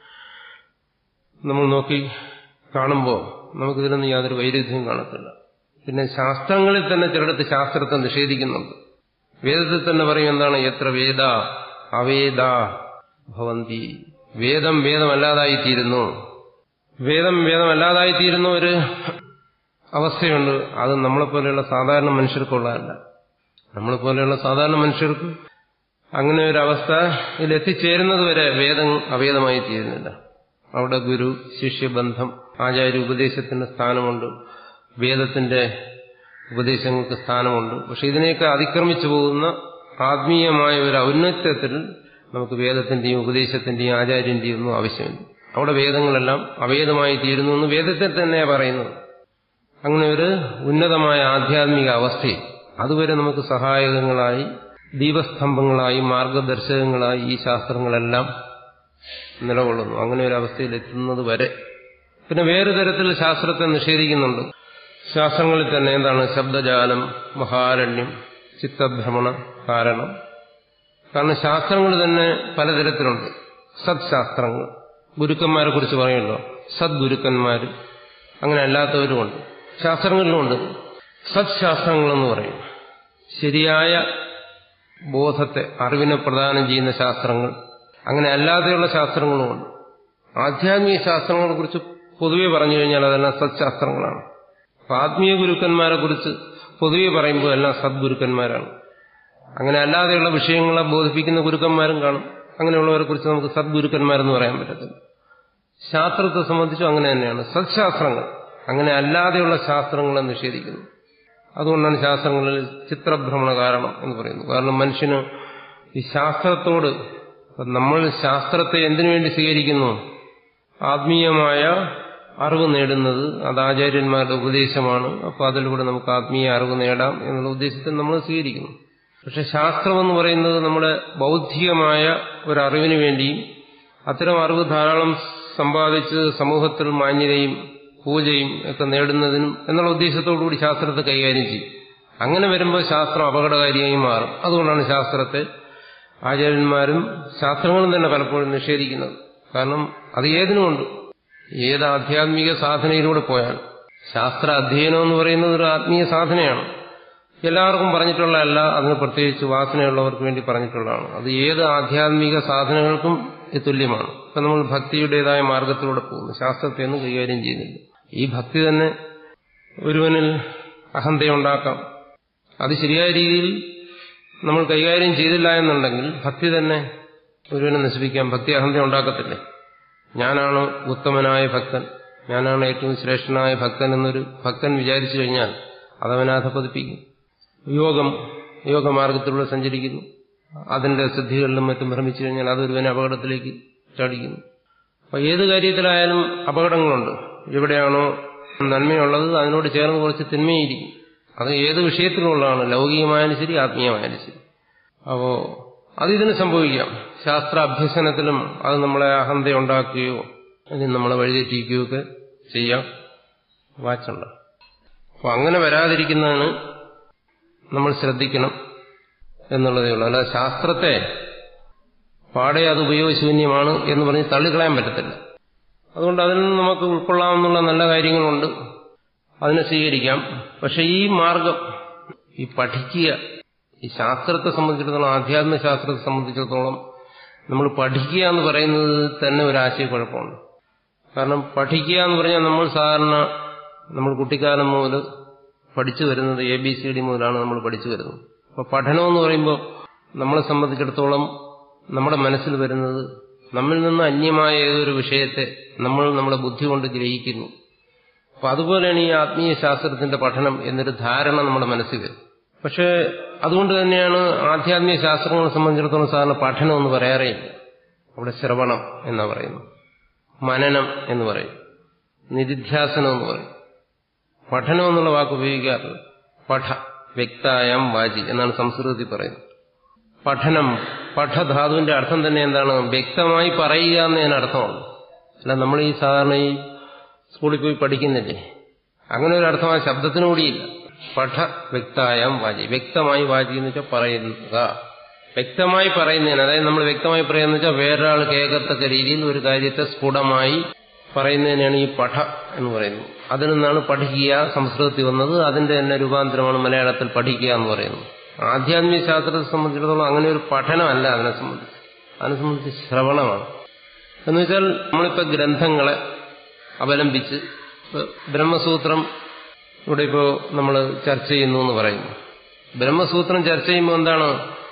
നമ്മൾ നോക്കി കാണുമ്പോൾ നമുക്കിതിലൊന്നും യാതൊരു വൈരുദ്ധ്യവും കാണത്തില്ല പിന്നെ ശാസ്ത്രങ്ങളിൽ തന്നെ ചിലടത്ത് ശാസ്ത്രത്തെ നിഷേധിക്കുന്നുണ്ട് വേദത്തിൽ തന്നെ പറയും എന്താണ് എത്ര വേദ അവേദ ഭവന്തി വേദം വേദമല്ലാതായിത്തീരുന്നു വേദം വേദമല്ലാതായിത്തീരുന്ന ഒരു അവസ്ഥയുണ്ട് അത് നമ്മളെപ്പോലെയുള്ള സാധാരണ മനുഷ്യർക്കുള്ളതല്ല നമ്മളെപ്പോലെയുള്ള സാധാരണ മനുഷ്യർക്ക് അങ്ങനെ ഒരു അവസ്ഥയിൽ എത്തിച്ചേരുന്നത് വരെ വേദം അവേദമായി തീരുന്നില്ല അവിടെ ഗുരു ശിഷ്യബന്ധം ആചാര്യ ഉപദേശത്തിന് സ്ഥാനമുണ്ട് വേദത്തിന്റെ ഉപദേശങ്ങൾക്ക് സ്ഥാനമുണ്ട് പക്ഷെ ഇതിനെയൊക്കെ അതിക്രമിച്ചു പോകുന്ന ആത്മീയമായ ഒരു ഔന്നത്യത്തിൽ നമുക്ക് വേദത്തിന്റെയും ഉപദേശത്തിന്റെയും ആചാര്യന്റെയും ഒന്നും ആവശ്യമില്ല അവിടെ വേദങ്ങളെല്ലാം അവേദമായി തീരുന്നു എന്ന് വേദത്തിൽ തന്നെയാണ് പറയുന്നത് അങ്ങനെ ഒരു ഉന്നതമായ ആധ്യാത്മിക അവസ്ഥയിൽ അതുവരെ നമുക്ക് സഹായകങ്ങളായി ദീപസ്തംഭങ്ങളായി മാർഗദർശകങ്ങളായി ഈ ശാസ്ത്രങ്ങളെല്ലാം നിലകൊള്ളുന്നു അങ്ങനെ ഒരു അവസ്ഥയിൽ എത്തുന്നത് വരെ പിന്നെ വേറെ തരത്തിൽ ശാസ്ത്രത്തെ നിഷേധിക്കുന്നുണ്ട് ശാസ്ത്രങ്ങളിൽ തന്നെ എന്താണ് ശബ്ദജാലം മഹാരണ്യം ചിത്തഭ്രമണ കാരണം കാരണം ശാസ്ത്രങ്ങൾ തന്നെ പലതരത്തിലുണ്ട് സത്ശാസ്ത്രങ്ങൾ ഗുരുക്കന്മാരെ കുറിച്ച് പറയുമല്ലോ സദ്ഗുരുക്കന്മാർ അങ്ങനെ അല്ലാത്തവരുമുണ്ട് ശാസ്ത്രങ്ങളിലുമുണ്ട് സത്ശാസ്ത്രങ്ങളെന്ന് പറയും ശരിയായ ബോധത്തെ അറിവിനെ പ്രദാനം ചെയ്യുന്ന ശാസ്ത്രങ്ങൾ അങ്ങനെ അല്ലാതെയുള്ള ശാസ്ത്രങ്ങളുമുണ്ട് ആധ്യാത്മിക ശാസ്ത്രങ്ങളെ കുറിച്ച് പൊതുവെ പറഞ്ഞു കഴിഞ്ഞാൽ അതെല്ലാം സത്ശാസ്ത്രങ്ങളാണ് അപ്പൊ ആത്മീയ ഗുരുക്കന്മാരെ കുറിച്ച് പൊതുവെ പറയുമ്പോൾ എല്ലാം സദ്ഗുരുക്കന്മാരാണ് അങ്ങനെ അല്ലാതെയുള്ള വിഷയങ്ങളെ ബോധിപ്പിക്കുന്ന ഗുരുക്കന്മാരും കാണും അങ്ങനെയുള്ളവരെ കുറിച്ച് നമുക്ക് സദ്ഗുരുക്കന്മാരെന്ന് പറയാൻ പറ്റത്തില്ല ശാസ്ത്രത്തെ സംബന്ധിച്ചും അങ്ങനെ തന്നെയാണ് സത്ശാസ്ത്രങ്ങൾ അങ്ങനെ അല്ലാതെയുള്ള ശാസ്ത്രങ്ങളെ നിഷേധിക്കുന്നു അതുകൊണ്ടാണ് ശാസ്ത്രങ്ങളിൽ ചിത്രഭ്രമണ കാരണം എന്ന് പറയുന്നത് കാരണം മനുഷ്യന് ഈ ശാസ്ത്രത്തോട് നമ്മൾ ശാസ്ത്രത്തെ എന്തിനു വേണ്ടി സ്വീകരിക്കുന്നു ആത്മീയമായ അറിവ് നേടുന്നത് അത് ആചാര്യന്മാരുടെ ഉപദേശമാണ് അപ്പോൾ അതിലൂടെ നമുക്ക് ആത്മീയ അറിവ് നേടാം എന്നുള്ള ഉദ്ദേശത്തിൽ നമ്മൾ സ്വീകരിക്കുന്നു പക്ഷെ ശാസ്ത്രം എന്ന് പറയുന്നത് നമ്മുടെ ബൗദ്ധികമായ ഒരറിവിന് വേണ്ടിയും അത്തരം അറിവ് ധാരാളം സമ്പാദിച്ച് സമൂഹത്തിൽ മാന്യതയും പൂജയും ഒക്കെ നേടുന്നതിനും എന്നുള്ള ഉദ്ദേശത്തോടുകൂടി ശാസ്ത്രത്തെ കൈകാര്യം ചെയ്യും അങ്ങനെ വരുമ്പോൾ ശാസ്ത്രം അപകടകാരിയായി മാറും അതുകൊണ്ടാണ് ശാസ്ത്രത്തെ ആചാര്യന്മാരും ശാസ്ത്രങ്ങളും തന്നെ പലപ്പോഴും നിഷേധിക്കുന്നത് കാരണം അത് ഏതിനുമുണ്ട് ഏത് ആധ്യാത്മിക സാധനയിലൂടെ പോയാൽ ശാസ്ത്ര അധ്യയനം എന്ന് പറയുന്നത് ഒരു ആത്മീയ സാധനയാണ് എല്ലാവർക്കും പറഞ്ഞിട്ടുള്ളതല്ല അതിന് പ്രത്യേകിച്ച് വാസനയുള്ളവർക്ക് വേണ്ടി പറഞ്ഞിട്ടുള്ളതാണ് അത് ഏത് ആധ്യാത്മിക സാധനങ്ങൾക്കും ഇത് തുല്യമാണ് ഇപ്പൊ നമ്മൾ ഭക്തിയുടേതായ മാർഗത്തിലൂടെ പോകുന്നു ശാസ്ത്രത്തെ ഒന്നും കൈകാര്യം ചെയ്യുന്നില്ല ഈ ഭക്തി തന്നെ ഒരുവനിൽ അഹന്തയുണ്ടാക്കാം അത് ശരിയായ രീതിയിൽ നമ്മൾ കൈകാര്യം ചെയ്തില്ല എന്നുണ്ടെങ്കിൽ ഭക്തി തന്നെ ഒരുവനെ നശിപ്പിക്കാം ഭക്തി അഹന്ത ഉണ്ടാക്കത്തില്ലേ ഞാനാണ് ഉത്തമനായ ഭക്തൻ ഞാനാണ് ഏറ്റവും ശ്രേഷ്ഠനായ ഭക്തൻ എന്നൊരു ഭക്തൻ വിചാരിച്ചു കഴിഞ്ഞാൽ അതവനെ അധപ്പതിപ്പിക്കും യോഗം യോഗമാർഗത്തിലൂടെ സഞ്ചരിക്കുന്നു അതിന്റെ സിദ്ധികളിലും മറ്റും ഭ്രമിച്ചു കഴിഞ്ഞാൽ അതൊരുവനെ അപകടത്തിലേക്ക് ചാടിക്കുന്നു അപ്പൊ ഏത് കാര്യത്തിലായാലും അപകടങ്ങളുണ്ട് എവിടെയാണോ നന്മയുള്ളത് അതിനോട് ചേർന്ന് കുറച്ച് തിന്മയിരിക്കും അത് ഏത് വിഷയത്തിലുള്ളതാണ് ലൗകികമായാലും ശരി ആത്മീയമായാലും ശരി അപ്പോ അതിതിന് സംഭവിക്കാം ശാസ്ത്ര അഭ്യസനത്തിലും അത് നമ്മളെ അഹന്ത ഉണ്ടാക്കുകയോ അല്ലെങ്കിൽ നമ്മളെ വഴിതെറ്റിക്കുകയോ ഒക്കെ ചെയ്യാം വാച്ചുണ്ട് അപ്പൊ അങ്ങനെ വരാതിരിക്കുന്നതാണ് നമ്മൾ ശ്രദ്ധിക്കണം എന്നുള്ളതേ ഉള്ളൂ അല്ലാതെ ശാസ്ത്രത്തെ പാടെ അത് ഉപയോഗശൂന്യമാണ് എന്ന് പറഞ്ഞ് തള്ളിക്കളയാൻ പറ്റത്തില്ല അതുകൊണ്ട് അതിൽ നിന്ന് നമുക്ക് ഉൾക്കൊള്ളാമെന്നുള്ള നല്ല കാര്യങ്ങളുണ്ട് അതിനെ സ്വീകരിക്കാം പക്ഷെ ഈ മാർഗം ഈ പഠിക്കുക ഈ ശാസ്ത്രത്തെ സംബന്ധിച്ചിടത്തോളം ആധ്യാത്മിക ശാസ്ത്രത്തെ സംബന്ധിച്ചിടത്തോളം നമ്മൾ പഠിക്കുക എന്ന് പറയുന്നത് തന്നെ ഒരു ആശയക്കുഴപ്പമുണ്ട് കാരണം പഠിക്കുക എന്ന് പറഞ്ഞാൽ നമ്മൾ സാധാരണ നമ്മൾ കുട്ടിക്കാലം മുതൽ പഠിച്ചു വരുന്നത് എ ബി സി ഡി മുതലാണ് നമ്മൾ പഠിച്ചു വരുന്നത് അപ്പോൾ പഠനം എന്ന് പറയുമ്പോൾ നമ്മളെ സംബന്ധിച്ചിടത്തോളം നമ്മുടെ മനസ്സിൽ വരുന്നത് നമ്മിൽ നിന്ന് അന്യമായ ഏതൊരു വിഷയത്തെ നമ്മൾ നമ്മുടെ ബുദ്ധി കൊണ്ട് ഗ്രഹിക്കുന്നു അപ്പൊ അതുപോലെയാണ് ഈ ആത്മീയ ശാസ്ത്രത്തിന്റെ പഠനം എന്നൊരു ധാരണ നമ്മുടെ മനസ്സിൽ വരും പക്ഷേ അതുകൊണ്ട് തന്നെയാണ് ആധ്യാത്മിക ശാസ്ത്രങ്ങളെ സംബന്ധിച്ചിടത്തോളം സാധാരണ പഠനം എന്ന് പറയാറേയില്ല അവിടെ ശ്രവണം എന്നാ പറയുന്നു മനനം എന്ന് പറയും നിധിധ്യാസനം എന്ന് പറയും പഠനം എന്നുള്ള വാക്ക് ഉപയോഗിക്കാറില്ല പഠ വ്യക്തായം വാചി എന്നാണ് സംസ്കൃതത്തിൽ പറയുന്നത് പഠനം പഠധാതുവിന്റെ അർത്ഥം തന്നെ എന്താണ് വ്യക്തമായി പറയുക എന്നതിന് അർത്ഥമാണ് അല്ല നമ്മൾ ഈ സാധാരണ ഈ സ്കൂളിൽ പോയി പഠിക്കുന്നില്ലേ അങ്ങനെ ഒരു അർത്ഥം ആ ശബ്ദത്തിന് കൂടിയില്ല പഠ വ്യക്തായം വാചി വ്യക്തമായി വാചി എന്ന് വെച്ചാൽ പറയുക വ്യക്തമായി പറയുന്നതിന് അതായത് നമ്മൾ വ്യക്തമായി പറയുന്നത് വെച്ചാൽ വേറൊരാൾ കേൾക്കത്തക്ക രീതിയിൽ ഒരു കാര്യത്തെ സ്ഫുടമായി പറയുന്നതിനാണ് ഈ പഠ എന്ന് പറയുന്നത് അതിൽ നിന്നാണ് പഠിക്കുക സംസ്കൃതത്തിൽ വന്നത് അതിന്റെ തന്നെ രൂപാന്തരമാണ് മലയാളത്തിൽ പഠിക്കുക എന്ന് പറയുന്നത് ആധ്യാത്മിക ശാസ്ത്രത്തെ സംബന്ധിച്ചിടത്തോളം അങ്ങനെ ഒരു പഠനമല്ല അതിനെ സംബന്ധിച്ച് അതിനെ സംബന്ധിച്ച് ശ്രവണമാണ് എന്ന് വെച്ചാൽ നമ്മളിപ്പോൾ ഗ്രന്ഥങ്ങളെ അവലംബിച്ച് ബ്രഹ്മസൂത്രം ഇവിടെ ഇപ്പോൾ നമ്മൾ ചർച്ച ചെയ്യുന്നു എന്ന് പറയുന്നു ബ്രഹ്മസൂത്രം ചർച്ച ചെയ്യുമ്പോൾ എന്താണ്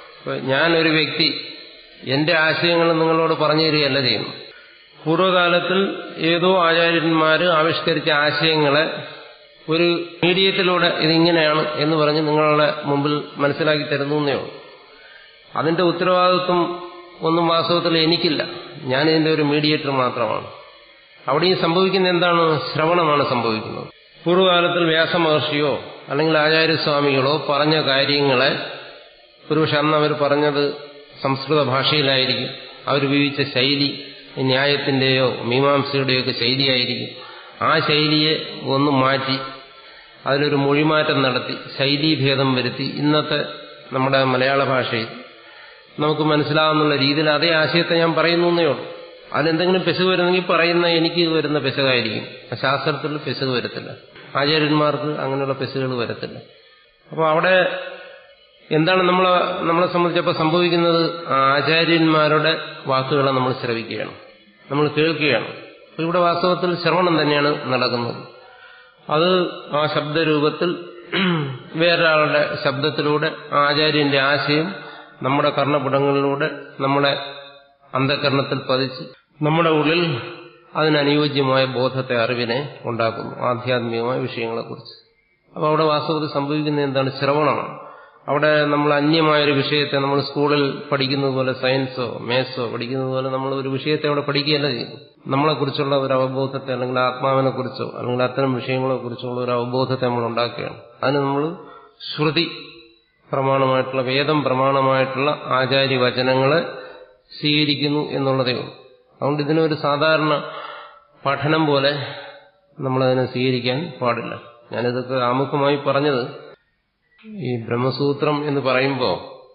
ഞാനൊരു വ്യക്തി എന്റെ ആശയങ്ങൾ നിങ്ങളോട് പറഞ്ഞു തരികയല്ല ചെയ്യുന്നു പൂർവ്വകാലത്തിൽ ഏതോ ആചാര്യന്മാർ ആവിഷ്കരിച്ച ആശയങ്ങളെ ഒരു മീഡിയത്തിലൂടെ ഇതിങ്ങനെയാണ് എന്ന് പറഞ്ഞ് നിങ്ങളുടെ മുമ്പിൽ മനസ്സിലാക്കി തരുന്നേ ഉള്ളൂ അതിന്റെ ഉത്തരവാദിത്വം ഒന്നും വാസ്തവത്തിൽ എനിക്കില്ല ഞാനിതിന്റെ ഒരു മീഡിയേറ്റർ മാത്രമാണ് അവിടെയും സംഭവിക്കുന്ന എന്താണ് ശ്രവണമാണ് സംഭവിക്കുന്നത് പൂർവ്വകാലത്തിൽ വ്യാസമഹർഷിയോ അല്ലെങ്കിൽ ആചാര്യസ്വാമികളോ പറഞ്ഞ കാര്യങ്ങളെ ഒരുപക്ഷെ അന്ന് അവർ പറഞ്ഞത് സംസ്കൃത ഭാഷയിലായിരിക്കും അവർ ഉപയോഗിച്ച ശൈലി ന്യായത്തിന്റെയോ മീമാംസയുടെയോ ഒക്കെ ശൈലിയായിരിക്കും ആ ശൈലിയെ ഒന്ന് മാറ്റി അതിലൊരു മൊഴിമാറ്റം നടത്തി ശൈലീഭേദം വരുത്തി ഇന്നത്തെ നമ്മുടെ മലയാള ഭാഷയിൽ നമുക്ക് മനസ്സിലാവുന്നുള്ള രീതിയിൽ അതേ ആശയത്തെ ഞാൻ പറയുന്നേ ഉള്ളൂ അതിലെന്തെങ്കിലും പെശക് വരുന്നെങ്കിൽ പറയുന്ന എനിക്ക് വരുന്ന പെശകായിരിക്കും ശാസ്ത്രത്തിൽ പെശക് വരത്തില്ല ആചാര്യന്മാർക്ക് അങ്ങനെയുള്ള പെശകുകൾ വരത്തില്ല അപ്പോൾ അവിടെ എന്താണ് നമ്മളെ നമ്മളെ സംബന്ധിച്ചപ്പോൾ സംഭവിക്കുന്നത് ആചാര്യന്മാരുടെ വാക്കുകളെ നമ്മൾ ശ്രവിക്കുകയാണ് നമ്മൾ കേൾക്കുകയാണ് അപ്പോൾ ഇവിടെ വാസ്തവത്തിൽ ശ്രവണം തന്നെയാണ് നടക്കുന്നത് അത് ആ ശബ്ദരൂപത്തിൽ വേറൊരാളുടെ ശബ്ദത്തിലൂടെ ആചാര്യന്റെ ആശയം നമ്മുടെ കർണപുടങ്ങളിലൂടെ നമ്മുടെ അന്ധകരണത്തിൽ പതിച്ച് നമ്മുടെ ഉള്ളിൽ അതിനനുയോജ്യമായ ബോധത്തെ അറിവിനെ ഉണ്ടാക്കുന്നു ആധ്യാത്മികമായ വിഷയങ്ങളെക്കുറിച്ച് അപ്പോൾ അവിടെ വാസ്തവത്തിൽ സംഭവിക്കുന്ന എന്താണ് ശ്രവണമാണ് അവിടെ നമ്മൾ അന്യമായൊരു വിഷയത്തെ നമ്മൾ സ്കൂളിൽ പഠിക്കുന്നത് പോലെ സയൻസോ മേത്സോ പഠിക്കുന്നത് പോലെ നമ്മൾ ഒരു വിഷയത്തെ അവിടെ പഠിക്കുകയല്ല ചെയ്യുന്നു നമ്മളെക്കുറിച്ചുള്ള ഒരു അവബോധത്തെ അല്ലെങ്കിൽ ആത്മാവിനെ കുറിച്ചോ അല്ലെങ്കിൽ അത്തരം വിഷയങ്ങളെ കുറിച്ചുള്ള ഒരു അവബോധത്തെ നമ്മൾ ഉണ്ടാക്കുകയാണ് അതിന് നമ്മൾ ശ്രുതി പ്രമാണമായിട്ടുള്ള വേദം പ്രമാണമായിട്ടുള്ള ആചാര്യവചനങ്ങളെ സ്വീകരിക്കുന്നു എന്നുള്ളതേ ഉള്ളൂ അതുകൊണ്ട് ഇതിനൊരു സാധാരണ പഠനം പോലെ നമ്മളതിനെ സ്വീകരിക്കാൻ പാടില്ല ഞാനിതൊക്കെ ആമുഖമായി പറഞ്ഞത് ഈ ബ്രഹ്മസൂത്രം എന്ന് പറയുമ്പോൾ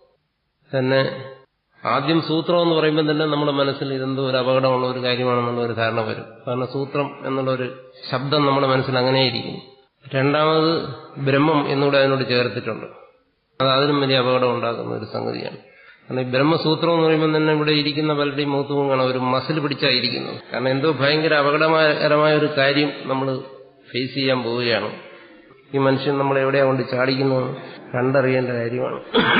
തന്നെ ആദ്യം സൂത്രം എന്ന് പറയുമ്പോൾ തന്നെ നമ്മുടെ മനസ്സിൽ ഇതെന്തോ ഒരു അപകടമുള്ള ഒരു കാര്യമാണെന്നുള്ള ഒരു ധാരണ വരും കാരണം സൂത്രം എന്നുള്ള ഒരു ശബ്ദം നമ്മുടെ മനസ്സിൽ അങ്ങനെയിരിക്കും രണ്ടാമത് ബ്രഹ്മം എന്നൂടെ അതിനോട് ചേർത്തിട്ടുണ്ട് അത് അതിനും വലിയ അപകടം ഉണ്ടാക്കുന്ന ഒരു സംഗതിയാണ് കാരണം ഈ ബ്രഹ്മസൂത്രം എന്ന് പറയുമ്പോൾ തന്നെ ഇവിടെ ഇരിക്കുന്ന പലരുടെയും മുഖത്തും കാണാം ഒരു മസിൽ പിടിച്ചായിരിക്കുന്നത് കാരണം എന്തോ ഭയങ്കര അപകടകരമായ ഒരു കാര്യം നമ്മൾ ഫേസ് ചെയ്യാൻ പോവുകയാണ് ഈ മനുഷ്യൻ നമ്മളെ എവിടെയാ കൊണ്ട് ചാടിക്കുന്നത് കണ്ടറിയേണ്ട കാര്യമാണ്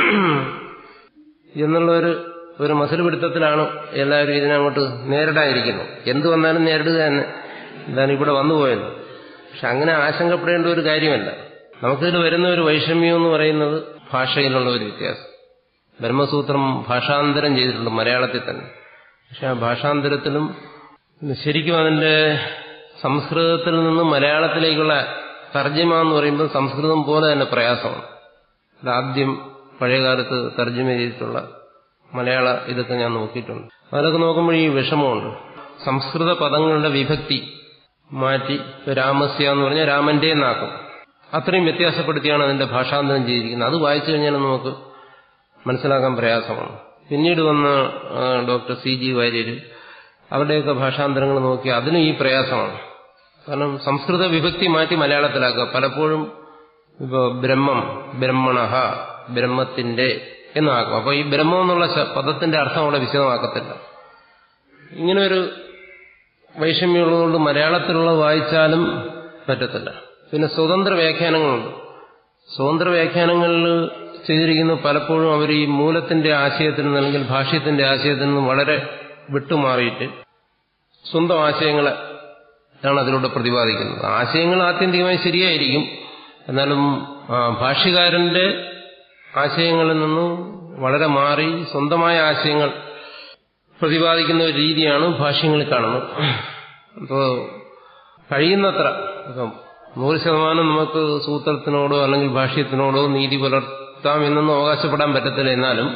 എന്നുള്ള ഒരു ഒരു മസിൽ പിടുത്തത്തിലാണ് എല്ലാവരും ഇതിനങ്ങോട്ട് നേരിടാനിരിക്കുന്നത് എന്തു വന്നാലും നേരിടുക തന്നെ ഇതാണ് ഇവിടെ വന്നുപോയത് പക്ഷെ അങ്ങനെ ആശങ്കപ്പെടേണ്ട ഒരു കാര്യമല്ല നമുക്കിതിൽ വരുന്ന ഒരു വൈഷമ്യം എന്ന് പറയുന്നത് ഭാഷയിലുള്ള ഒരു വ്യത്യാസം ബ്രഹ്മസൂത്രം ഭാഷാന്തരം ചെയ്തിട്ടുണ്ട് മലയാളത്തിൽ തന്നെ പക്ഷെ ആ ഭാഷാന്തരത്തിലും ശരിക്കും അതിന്റെ സംസ്കൃതത്തിൽ നിന്ന് മലയാളത്തിലേക്കുള്ള തർജ്ജമ എന്ന് പറയുമ്പോൾ സംസ്കൃതം പോലെ തന്നെ പ്രയാസമാണ് ഇതാദ്യം പഴയകാലത്ത് തർജ്ജമ ചെയ്തിട്ടുള്ള മലയാള ഇതൊക്കെ ഞാൻ നോക്കിയിട്ടുണ്ട് അതിലൊക്കെ നോക്കുമ്പോൾ ഈ വിഷമമുണ്ട് സംസ്കൃത പദങ്ങളുടെ വിഭക്തി മാറ്റി രാമസ്യ എന്ന് പറഞ്ഞാൽ രാമന്റെ എന്നാക്കും അത്രയും വ്യത്യാസപ്പെടുത്തിയാണ് അതിന്റെ ഭാഷാന്തരം ചെയ്തിരിക്കുന്നത് അത് വായിച്ചു കഴിഞ്ഞാൽ നമുക്ക് മനസ്സിലാക്കാൻ പ്രയാസമാണ് പിന്നീട് വന്ന ഡോക്ടർ സി ജി വാര്യർ അവരുടെയൊക്കെ ഭാഷാന്തരങ്ങൾ നോക്കി അതിനും ഈ പ്രയാസമാണ് കാരണം സംസ്കൃത വിഭക്തി മാറ്റി മലയാളത്തിലാക്കുക പലപ്പോഴും ഇപ്പോ ബ്രഹ്മം ബ്രഹ്മണഹ ബ്രഹ്മത്തിന്റെ എന്നാക്കും അപ്പൊ ഈ ബ്രഹ്മം എന്നുള്ള പദത്തിന്റെ അർത്ഥം അവിടെ വിശദമാക്കത്തില്ല ഇങ്ങനെ ഒരു വൈഷമ്യമുള്ളതുകൊണ്ട് മലയാളത്തിലുള്ളത് വായിച്ചാലും പറ്റത്തില്ല പിന്നെ സ്വതന്ത്ര വ്യാഖ്യാനങ്ങളുണ്ട് സ്വതന്ത്ര വ്യാഖ്യാനങ്ങളിൽ ചെയ്തിരിക്കുന്ന പലപ്പോഴും അവർ ഈ മൂലത്തിന്റെ ആശയത്തിൽ നിന്ന് അല്ലെങ്കിൽ ഭാഷ്യത്തിന്റെ ആശയത്തിൽ നിന്ന് വളരെ വിട്ടുമാറിയിട്ട് സ്വന്തം ആശയങ്ങളെ ആണ് അതിലൂടെ പ്രതിപാദിക്കുന്നത് ആശയങ്ങൾ ആത്യന്തികമായി ശരിയായിരിക്കും എന്നാലും ഭാഷ്യകാരന്റെ ആശയങ്ങളിൽ നിന്നും വളരെ മാറി സ്വന്തമായ ആശയങ്ങൾ പ്രതിപാദിക്കുന്ന ഒരു രീതിയാണ് ഭാഷ്യങ്ങളിൽ കാണുന്നത് അപ്പോൾ കഴിയുന്നത്ര ഇപ്പം നൂറ് ശതമാനം നമുക്ക് സൂത്രത്തിനോടോ അല്ലെങ്കിൽ ഭാഷ്യത്തിനോടോ നീതി പുലർത്താം എന്നൊന്നും അവകാശപ്പെടാൻ പറ്റത്തില്ല എന്നാലും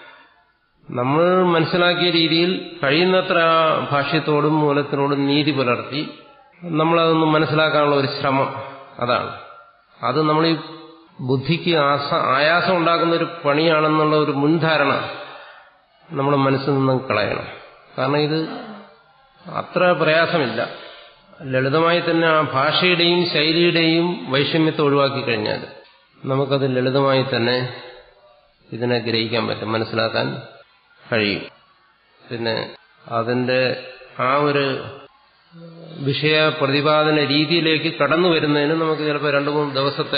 നമ്മൾ മനസ്സിലാക്കിയ രീതിയിൽ കഴിയുന്നത്ര ആ ഭാഷ്യത്തോടും മൂലത്തിനോടും നീതി പുലർത്തി നമ്മളതൊന്ന് മനസ്സിലാക്കാനുള്ള ഒരു ശ്രമം അതാണ് അത് നമ്മൾ ഈ ബുദ്ധിക്ക് ആസ ആയാസം ഉണ്ടാക്കുന്ന ഒരു പണിയാണെന്നുള്ള ഒരു മുൻധാരണ നമ്മുടെ മനസ്സിൽ നിന്നും കളയണം കാരണം ഇത് അത്ര പ്രയാസമില്ല ലളിതമായി തന്നെ ആ ഭാഷയുടെയും ശൈലിയുടെയും വൈഷമ്യത്തെ ഒഴിവാക്കി കഴിഞ്ഞാൽ നമുക്കത് ലളിതമായി തന്നെ ഇതിനെ ഗ്രഹിക്കാൻ പറ്റും മനസ്സിലാക്കാൻ കഴിയും പിന്നെ അതിന്റെ ആ ഒരു വിഷയ പ്രതിപാദന രീതിയിലേക്ക് കടന്നു വരുന്നതിന് നമുക്ക് ചിലപ്പോൾ രണ്ടു മൂന്ന് ദിവസത്തെ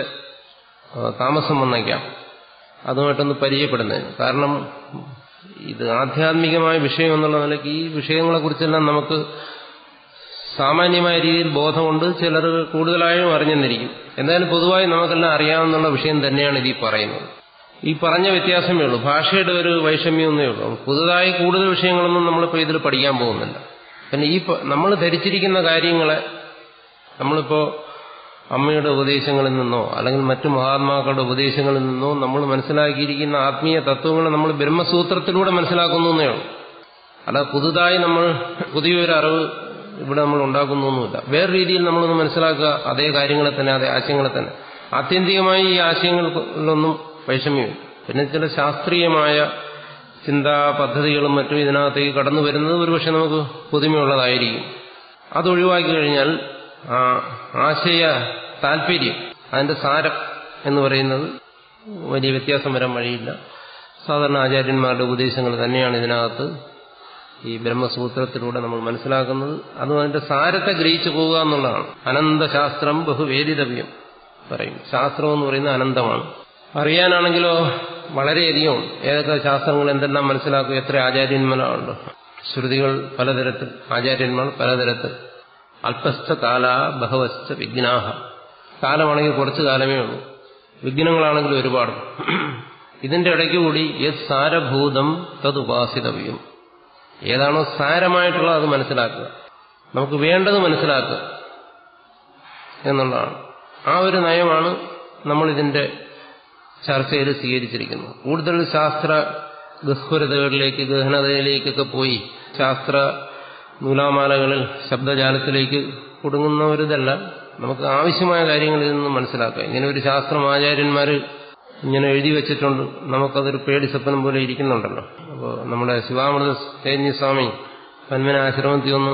താമസം വന്നേക്കാം അതുമായിട്ടൊന്ന് പരിചയപ്പെടുന്നതിന് കാരണം ഇത് ആധ്യാത്മികമായ വിഷയം എന്നുള്ള നിലയ്ക്ക് ഈ വിഷയങ്ങളെക്കുറിച്ചെല്ലാം നമുക്ക് സാമാന്യമായ രീതിയിൽ ബോധമുണ്ട് ചിലർ കൂടുതലായും അറിഞ്ഞെന്നിരിക്കും എന്തായാലും പൊതുവായി നമുക്കെല്ലാം അറിയാവുന്ന വിഷയം തന്നെയാണ് ഇത് ഈ പറയുന്നത് ഈ പറഞ്ഞ വ്യത്യാസമേ ഉള്ളൂ ഭാഷയുടെ ഒരു വൈഷമ്യമൊന്നേ ഉള്ളൂ പുതുതായി കൂടുതൽ വിഷയങ്ങളൊന്നും നമ്മളിപ്പോൾ ഇതിൽ പഠിക്കാൻ പോകുന്നില്ല പിന്നെ ഈ നമ്മൾ ധരിച്ചിരിക്കുന്ന കാര്യങ്ങളെ നമ്മളിപ്പോ അമ്മയുടെ ഉപദേശങ്ങളിൽ നിന്നോ അല്ലെങ്കിൽ മറ്റു മഹാത്മാക്കളുടെ ഉപദേശങ്ങളിൽ നിന്നോ നമ്മൾ മനസ്സിലാക്കിയിരിക്കുന്ന ആത്മീയ തത്വങ്ങളെ നമ്മൾ ബ്രഹ്മസൂത്രത്തിലൂടെ മനസ്സിലാക്കുന്നു എന്നേ ഉള്ളൂ അല്ല പുതുതായി നമ്മൾ പുതിയൊരു അറിവ് ഇവിടെ നമ്മൾ ഉണ്ടാക്കുന്നൊന്നുമില്ല വേറെ രീതിയിൽ നമ്മളൊന്ന് മനസ്സിലാക്കുക അതേ കാര്യങ്ങളെ തന്നെ അതേ ആശയങ്ങളെ തന്നെ ആത്യന്തികമായി ഈ ആശയങ്ങളിലൊന്നും വൈഷമ്യമില്ല പിന്നെ ചില ശാസ്ത്രീയമായ ചിന്താ പദ്ധതികളും മറ്റും ഇതിനകത്തേക്ക് കടന്നു വരുന്നത് ഒരുപക്ഷെ നമുക്ക് പുതുമയുള്ളതായിരിക്കും അതൊഴിവാക്കി കഴിഞ്ഞാൽ ആ ആശയ താല്പര്യം അതിന്റെ സാരം എന്ന് പറയുന്നത് വലിയ വ്യത്യാസം വരാൻ വഴിയില്ല സാധാരണ ആചാര്യന്മാരുടെ ഉപദേശങ്ങൾ തന്നെയാണ് ഇതിനകത്ത് ഈ ബ്രഹ്മസൂത്രത്തിലൂടെ നമ്മൾ മനസ്സിലാക്കുന്നത് അതും അതിന്റെ സാരത്തെ ഗ്രഹിച്ചു പോവുക എന്നുള്ളതാണ് അനന്തശാസ്ത്രം ബഹുവേദിതവ്യം പറയും ശാസ്ത്രം എന്ന് പറയുന്നത് അനന്തമാണ് അറിയാനാണെങ്കിലോ വളരെയധികം ഏതൊക്കെ ശാസ്ത്രങ്ങൾ എന്തെല്ലാം മനസ്സിലാക്കും എത്ര ആചാര്യന്മാരുണ്ട് ശ്രുതികൾ പലതരത്തിൽ ആചാര്യന്മാർ പലതരത്തിൽ അല്പസ്ഥ കാല ബഹവസ്ഥ വിഘ്നാഹ കാലമാണെങ്കിൽ കുറച്ചു കാലമേ ഉള്ളൂ വിഘ്നങ്ങളാണെങ്കിൽ ഒരുപാട് ഇതിന്റെ ഇടയ്ക്ക് കൂടി യത് സാരഭൂതം തതുപാസിതവ്യം ഏതാണോ സാരമായിട്ടുള്ളത് അത് മനസ്സിലാക്കുക നമുക്ക് വേണ്ടത് മനസ്സിലാക്കുക എന്നുള്ളതാണ് ആ ഒരു നയമാണ് നമ്മൾ ഇതിന്റെ ചർച്ചയിൽ സ്വീകരിച്ചിരിക്കുന്നത് കൂടുതൽ ശാസ്ത്ര ഗഹ്വരതകളിലേക്ക് ഗഹനതയിലേക്കൊക്കെ പോയി ശാസ്ത്ര നൂലാമാലകളിൽ ശബ്ദജാലത്തിലേക്ക് കുടുങ്ങുന്നവരിതല്ല നമുക്ക് ആവശ്യമായ കാര്യങ്ങൾ ഇതിൽ നിന്ന് മനസ്സിലാക്കുക ഇങ്ങനെ ഒരു ശാസ്ത്രം ആചാര്യന്മാർ ഇങ്ങനെ എഴുതി വെച്ചിട്ടുണ്ട് നമുക്കതൊരു പേടി സ്വപ്നം പോലെ ഇരിക്കുന്നുണ്ടല്ലോ അപ്പോൾ നമ്മുടെ ശിവാമൃത സ്വാമി പന്മനാശ്രമത്തിൽ ഒന്ന്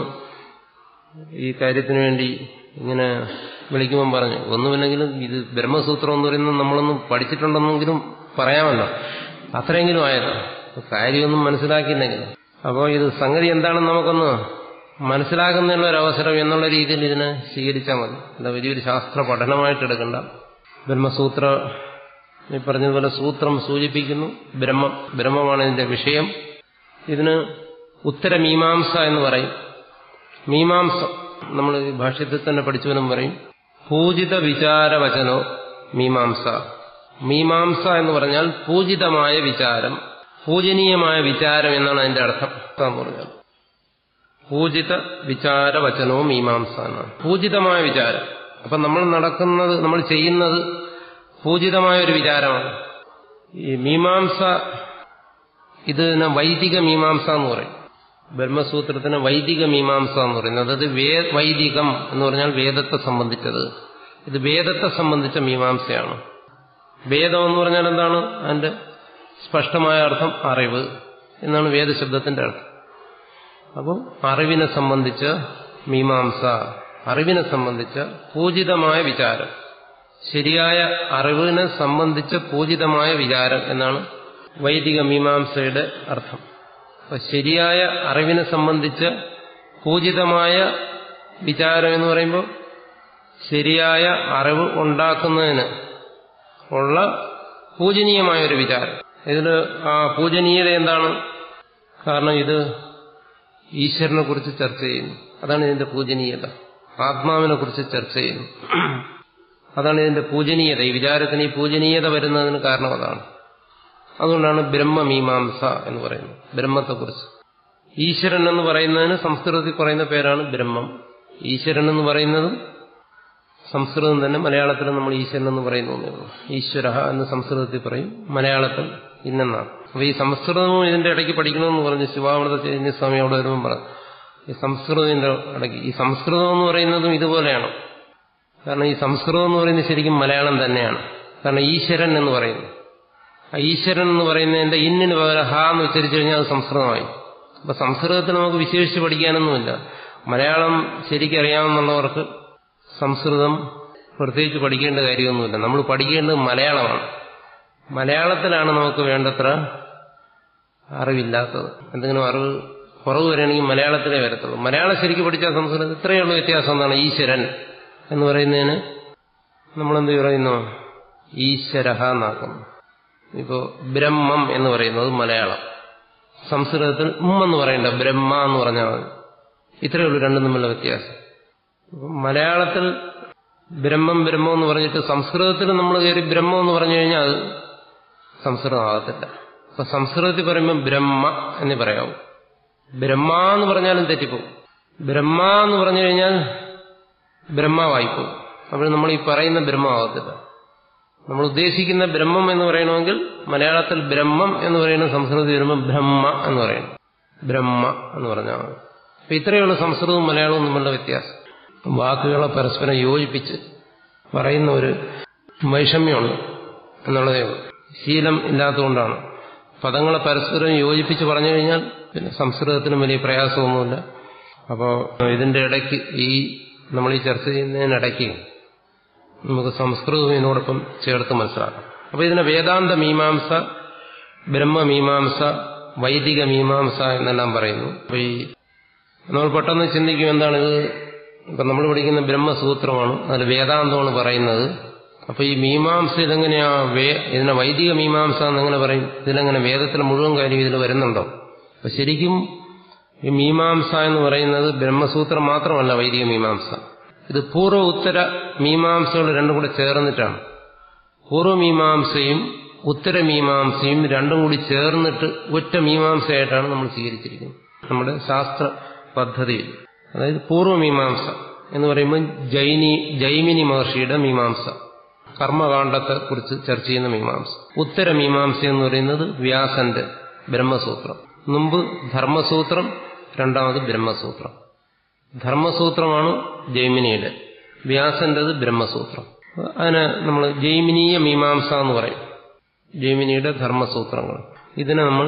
ഈ കാര്യത്തിന് വേണ്ടി ഇങ്ങനെ വിളിക്കുമ്പം പറഞ്ഞു ഒന്നുമില്ലെങ്കിലും ഇത് ബ്രഹ്മസൂത്രം എന്ന് പറയുന്നത് നമ്മളൊന്നും പഠിച്ചിട്ടുണ്ടെന്നെങ്കിലും പറയാമല്ലോ അത്രയെങ്കിലും ആയത് കാര്യമൊന്നും മനസ്സിലാക്കിയില്ലെങ്കിലും അപ്പോൾ ഇത് സംഗതി എന്താണെന്ന് നമുക്കൊന്ന് മനസ്സിലാക്കുന്നതിനുള്ള ഒരു അവസരം എന്നുള്ള രീതിയിൽ ഇതിനെ സ്വീകരിച്ചാൽ മതി അല്ല വലിയൊരു ശാസ്ത്ര പഠനമായിട്ട് എടുക്കണ്ട ബ്രഹ്മസൂത്ര ഈ പറഞ്ഞതുപോലെ സൂത്രം സൂചിപ്പിക്കുന്നു ബ്രഹ്മം ബ്രഹ്മമാണ് ഇതിന്റെ വിഷയം ഇതിന് ഉത്തരമീമാംസ എന്ന് പറയും മീമാംസ നമ്മൾ ഈ ഭാഷ്യത്തിൽ തന്നെ പഠിച്ചുവെന്നും പറയും പൂജിത വിചാരവചനോ മീമാംസ മീമാംസ എന്ന് പറഞ്ഞാൽ പൂജിതമായ വിചാരം പൂജനീയമായ വിചാരം എന്നാണ് അതിന്റെ അർത്ഥം പറഞ്ഞാൽ പൂജിത വിചാര വചനവും മീമാംസ എന്നാണ് പൂജിതമായ വിചാരം അപ്പൊ നമ്മൾ നടക്കുന്നത് നമ്മൾ ചെയ്യുന്നത് പൂജിതമായ ഒരു വിചാരമാണ് ഈ മീമാംസ ഇതിന് വൈദിക മീമാംസ എന്ന് പറയും ബ്രഹ്മസൂത്രത്തിന് വൈദിക മീമാംസ എന്ന് പറയുന്നത് അതായത് വേ വൈദികം എന്ന് പറഞ്ഞാൽ വേദത്തെ സംബന്ധിച്ചത് ഇത് വേദത്തെ സംബന്ധിച്ച മീമാംസയാണ് വേദം എന്ന് പറഞ്ഞാൽ എന്താണ് അതിന്റെ സ്പഷ്ടമായ അർത്ഥം അറിവ് എന്നാണ് വേദശബ്ദത്തിന്റെ അർത്ഥം അപ്പം അറിവിനെ സംബന്ധിച്ച മീമാംസ അറിവിനെ സംബന്ധിച്ച പൂജിതമായ വിചാരം ശരിയായ അറിവിനെ സംബന്ധിച്ച പൂജിതമായ വിചാരം എന്നാണ് വൈദിക മീമാംസയുടെ അർത്ഥം അപ്പൊ ശരിയായ അറിവിനെ സംബന്ധിച്ച പൂജിതമായ വിചാരം എന്ന് പറയുമ്പോൾ ശരിയായ അറിവ് ഉണ്ടാക്കുന്നതിന് ഉള്ള പൂജനീയമായ ഒരു വിചാരം ഇതിൽ ആ പൂജനീയത എന്താണ് കാരണം ഇത് ഈശ്വരനെ കുറിച്ച് ചർച്ച ചെയ്യുന്നു അതാണ് ഇതിന്റെ പൂജനീയത ആത്മാവിനെ കുറിച്ച് ചർച്ച ചെയ്യുന്നു അതാണ് ഇതിന്റെ പൂജനീയത ഈ വിചാരത്തിന് ഈ പൂജനീയത വരുന്നതിന് കാരണം അതാണ് അതുകൊണ്ടാണ് ബ്രഹ്മമീമാംസ എന്ന് പറയുന്നത് ബ്രഹ്മത്തെക്കുറിച്ച് ഈശ്വരൻ എന്ന് പറയുന്നതിന് സംസ്കൃതത്തിൽ പറയുന്ന പേരാണ് ബ്രഹ്മം ഈശ്വരൻ എന്ന് പറയുന്നതും സംസ്കൃതം തന്നെ മലയാളത്തിൽ നമ്മൾ ഈശ്വരൻ എന്ന് പറയുന്നു ഈശ്വര എന്ന് സംസ്കൃതത്തിൽ പറയും മലയാളത്തിൽ ഇന്നെന്നാണ് അപ്പൊ ഈ സംസ്കൃതവും ഇതിന്റെ ഇടയ്ക്ക് പഠിക്കണമെന്ന് പറഞ്ഞ് ശിവാമൃത ചൈതന്യ സ്വാമിയോട് വരുമ്പോൾ പറഞ്ഞു ഈ സംസ്കൃതത്തിന്റെ ഇടയ്ക്ക് ഈ സംസ്കൃതം എന്ന് പറയുന്നതും ഇതുപോലെയാണ് കാരണം ഈ സംസ്കൃതം എന്ന് പറയുന്നത് ശരിക്കും മലയാളം തന്നെയാണ് കാരണം ഈശ്വരൻ എന്ന് പറയുന്നു ആ ഈശ്വരൻ എന്ന് പറയുന്നതിന്റെ ഇന്നിന് പകരം ഹ എന്ന് ഉച്ചരിച്ചു കഴിഞ്ഞാൽ അത് സംസ്കൃതമായി അപ്പൊ സംസ്കൃതത്തിൽ നമുക്ക് വിശേഷിച്ച് പഠിക്കാനൊന്നുമില്ല മലയാളം ശരിക്കറിയാമെന്നുള്ളവർക്ക് സംസ്കൃതം പ്രത്യേകിച്ച് പഠിക്കേണ്ട കാര്യമൊന്നുമില്ല നമ്മൾ പഠിക്കേണ്ടത് മലയാളമാണ് മലയാളത്തിലാണ് നമുക്ക് വേണ്ടത്ര അറിവില്ലാത്തത് എന്തെങ്കിലും അറിവ് കുറവ് വരികയാണെങ്കിൽ മലയാളത്തിലേ വരത്തുള്ളൂ മലയാളം ശരിക്കും പഠിച്ചാൽ സംസ്കൃതം ഇത്രയുള്ള വ്യത്യാസം എന്താണ് ഈശ്വരൻ എന്ന് പറയുന്നതിന് നമ്മളെന്ത് പറയുന്നു ഈശ്വര എന്നാക്കുന്നു ഇപ്പോ ബ്രഹ്മം എന്ന് പറയുന്നത് മലയാളം സംസ്കൃതത്തിൽ ഉം എന്ന് പറയണ്ട ബ്രഹ്മ എന്ന് പറഞ്ഞാൽ മതി ഇത്രയേ ഉള്ളൂ രണ്ടും തമ്മിലുള്ള വ്യത്യാസം മലയാളത്തിൽ ബ്രഹ്മം ബ്രഹ്മം എന്ന് പറഞ്ഞിട്ട് സംസ്കൃതത്തിൽ നമ്മൾ കയറി ബ്രഹ്മം എന്ന് പറഞ്ഞു കഴിഞ്ഞാൽ അത് സംസ്കൃതമാകത്തില്ല അപ്പൊ സംസ്കൃതത്തിൽ പറയുമ്പോൾ ബ്രഹ്മ എന്ന് പറയാവൂ ബ്രഹ്മ എന്ന് പറഞ്ഞാലും തെറ്റിപ്പോവും ബ്രഹ്മ എന്ന് പറഞ്ഞു കഴിഞ്ഞാൽ ബ്രഹ്മാവായിപ്പോവും അപ്പോൾ നമ്മൾ ഈ പറയുന്ന ബ്രഹ്മമാകത്തില്ല നമ്മൾ ഉദ്ദേശിക്കുന്ന ബ്രഹ്മം എന്ന് പറയണമെങ്കിൽ മലയാളത്തിൽ ബ്രഹ്മം എന്ന് പറയുന്ന സംസ്കൃതത്തിൽ വരുമ്പോൾ ബ്രഹ്മ എന്ന് പറയണം ബ്രഹ്മ എന്ന് പറഞ്ഞാൽ മതി അപ്പൊ ഇത്രയുള്ള സംസ്കൃതവും മലയാളവും തമ്മിലുള്ള വ്യത്യാസം വാക്കുകളെ പരസ്പരം യോജിപ്പിച്ച് പറയുന്ന ഒരു വൈഷമ്യമുണ്ട് എന്നുള്ളതേ ഉള്ളൂ ശീലം ഇല്ലാത്തതുകൊണ്ടാണ് പദങ്ങളെ പരസ്പരം യോജിപ്പിച്ച് പറഞ്ഞു കഴിഞ്ഞാൽ പിന്നെ സംസ്കൃതത്തിനും വലിയ പ്രയാസമൊന്നുമില്ല അപ്പോൾ ഇതിന്റെ ഇടയ്ക്ക് ഈ നമ്മൾ ഈ ചർച്ച ചെയ്യുന്നതിനിടയ്ക്ക് നമുക്ക് സംസ്കൃതവും ഇതിനോടൊപ്പം ചേർത്ത് മനസ്സിലാക്കാം അപ്പോൾ ഇതിനെ വേദാന്ത മീമാംസ ബ്രഹ്മമീമാംസ വൈദിക മീമാംസ എന്നെല്ലാം പറയുന്നു അപ്പോൾ ഈ നമ്മൾ പെട്ടെന്ന് ചിന്തിക്കും എന്താണിത് ഇപ്പം നമ്മൾ പഠിക്കുന്ന ബ്രഹ്മസൂത്രമാണ് അതിൽ വേദാന്തമാണ് പറയുന്നത് അപ്പൊ ഈ മീമാംസ ഇതെങ്ങനെയാ വേ ഇതിനെ വൈദിക മീമാംസ എന്നെങ്ങനെ പറയും ഇതിലെങ്ങനെ വേദത്തിലെ മുഴുവൻ കാര്യം ഇതിൽ വരുന്നുണ്ടോ അപ്പൊ ശരിക്കും ഈ മീമാംസ എന്ന് പറയുന്നത് ബ്രഹ്മസൂത്രം മാത്രമല്ല വൈദിക മീമാംസ ഇത് പൂർവ്വ ഉത്തര മീമാംസകൾ രണ്ടും കൂടെ ചേർന്നിട്ടാണ് പൂർവ്വമീമാംസയും ഉത്തരമീമാംസയും രണ്ടും കൂടി ചേർന്നിട്ട് ഒറ്റ മീമാംസയായിട്ടാണ് നമ്മൾ സ്വീകരിച്ചിരിക്കുന്നത് നമ്മുടെ ശാസ്ത്ര പദ്ധതിയിൽ അതായത് പൂർവ്വമീമാംസ എന്ന് പറയുമ്പോൾ ജൈനി ജൈമിനി മഹർഷിയുടെ മീമാംസ കർമ്മകാണ്ഡത്തെ കുറിച്ച് ചർച്ച ചെയ്യുന്ന മീമാംസ ഉത്തരമീമാംസ എന്ന് പറയുന്നത് വ്യാസന്റെ ബ്രഹ്മസൂത്രം മുമ്പ് ധർമ്മസൂത്രം രണ്ടാമത് ബ്രഹ്മസൂത്രം ധർമ്മസൂത്രമാണ് ജൈമിനിയുടെ വ്യാസന്റേത് ബ്രഹ്മസൂത്രം അതിന് നമ്മൾ ജൈമിനീയ മീമാംസ എന്ന് പറയും ജൈമിനിയുടെ ധർമ്മസൂത്രങ്ങൾ ഇതിനെ നമ്മൾ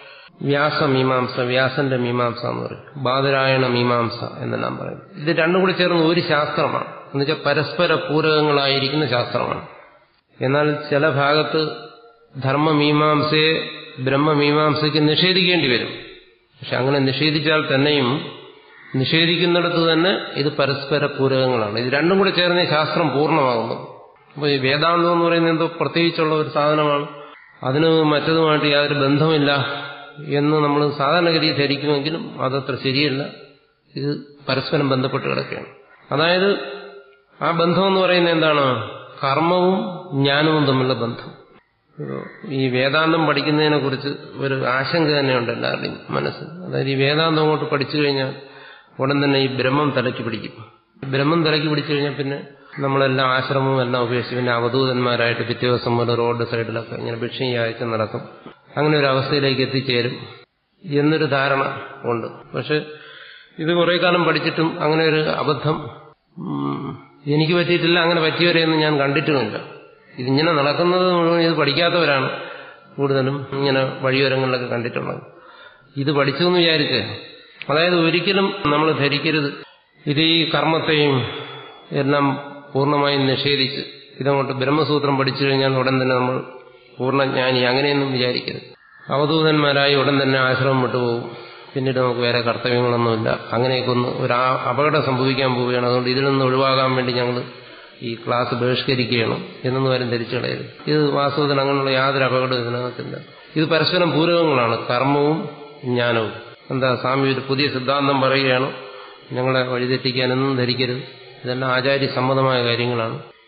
വ്യാസമീമാംസ വ്യാസന്റെ മീമാംസ എന്ന് പറയും ബാദരായണ മീമാംസ എന്നെല്ലാം പറയും ഇത് രണ്ടും കൂടി ചേർന്ന് ഒരു ശാസ്ത്രമാണ് എന്നുവെച്ചാൽ പരസ്പര പൂരകങ്ങളായിരിക്കുന്ന ശാസ്ത്രമാണ് എന്നാൽ ചില ഭാഗത്ത് ധർമ്മമീമാംസയെ ബ്രഹ്മമീമാംസയ്ക്ക് നിഷേധിക്കേണ്ടി വരും പക്ഷെ അങ്ങനെ നിഷേധിച്ചാൽ തന്നെയും നിഷേധിക്കുന്നിടത്ത് തന്നെ ഇത് പരസ്പര പൂരകങ്ങളാണ് ഇത് രണ്ടും കൂടി ചേർന്നേ ശാസ്ത്രം പൂർണ്ണമാകുന്നു അപ്പോൾ ഈ വേദാന്തം എന്ന് പറയുന്നത് എന്തോ പ്രത്യേകിച്ചുള്ള ഒരു സാധനമാണ് അതിന് മറ്റതുമായിട്ട് യാതൊരു ബന്ധമില്ല എന്ന് നമ്മൾ സാധാരണഗതിയിൽ ധരിക്കുമെങ്കിലും അതത്ര ശരിയല്ല ഇത് പരസ്പരം ബന്ധപ്പെട്ട് കിടക്കുകയാണ് അതായത് ആ ബന്ധം എന്ന് പറയുന്നത് എന്താണ് കർമ്മവും ജ്ഞാനവും തമ്മിലുള്ള ബന്ധം ഈ വേദാന്തം പഠിക്കുന്നതിനെ കുറിച്ച് ഒരു ആശങ്ക തന്നെയുണ്ട് എല്ലാവരുടെയും മനസ്സിൽ അതായത് ഈ വേദാന്തം അങ്ങോട്ട് പഠിച്ചു കഴിഞ്ഞാൽ ഉടൻ തന്നെ ഈ ബ്രഹ്മം തലയ്ക്ക് പിടിക്കും ബ്രഹ്മം തലയ്ക്ക് പിടിച്ചു കഴിഞ്ഞാൽ പിന്നെ നമ്മളെല്ലാം ആശ്രമവും എല്ലാം ഉപേക്ഷിച്ച് പിന്നെ അവധൂതന്മാരായിട്ട് പിറ്റേ ദിവസം മുതൽ റോഡ് സൈഡിലൊക്കെ ഇങ്ങനെ ഭിക്ഷയും യാഴ്ച നടക്കും അങ്ങനെ ഒരു അവസ്ഥയിലേക്ക് എത്തിച്ചേരും എന്നൊരു ധാരണ ഉണ്ട് പക്ഷെ ഇത് കുറെ കാലം പഠിച്ചിട്ടും അങ്ങനെ ഒരു അബദ്ധം ഉം, എനിക്ക് പറ്റിയിട്ടില്ല അങ്ങനെ പറ്റിയവരെയൊന്നും ഞാൻ കണ്ടിട്ടുമില്ല ഇതിങ്ങനെ നടക്കുന്നത് മുഴുവൻ ഇത് പഠിക്കാത്തവരാണ് കൂടുതലും ഇങ്ങനെ വഴിയോരങ്ങളിലൊക്കെ കണ്ടിട്ടുള്ളത് ഇത് പഠിച്ചു എന്ന് വിചാരിച്ച് അതായത് ഒരിക്കലും നമ്മൾ ധരിക്കരുത് ഇത് ഈ കർമ്മത്തെയും എല്ലാം പൂർണ്ണമായും നിഷേധിച്ച് ഇതങ്ങോട്ട് ബ്രഹ്മസൂത്രം പഠിച്ചു കഴിഞ്ഞാൽ ഉടൻ തന്നെ നമ്മൾ പൂർണ്ണജ്ഞാനി അങ്ങനെയൊന്നും വിചാരിക്കരുത് അവധൂതന്മാരായി ഉടൻ തന്നെ ആശ്രമം വിട്ടുപോകും പിന്നീട് നമുക്ക് വേറെ കർത്തവ്യങ്ങളൊന്നുമില്ല അങ്ങനെയൊക്കെ ഒന്ന് ഒരു ആ- അപകടം സംഭവിക്കാൻ പോവുകയാണ് അതുകൊണ്ട് ഇതിൽ നിന്ന് ഒഴിവാകാൻ വേണ്ടി ഞങ്ങൾ ഈ ക്ലാസ് ബഹിഷ്കരിക്കുകയാണ് എന്നൊന്നും ആരും ധരിച്ചു കളയരുത് ഇത് വാസ്തവത്തിൽ അങ്ങനെയുള്ള യാതൊരു അപകടവും ഇതിനകത്തില്ല ഇത് പരസ്പരം പൂരകങ്ങളാണ് കർമ്മവും ജ്ഞാനവും എന്താ സ്വാമി ഒരു പുതിയ സിദ്ധാന്തം പറയുകയാണ് ഞങ്ങളെ വഴിതെറ്റിക്കാനൊന്നും ധരിക്കരുത് ഇതെല്ലാം ആചാര്യസമ്മതമായ കാര്യങ്ങളാണ്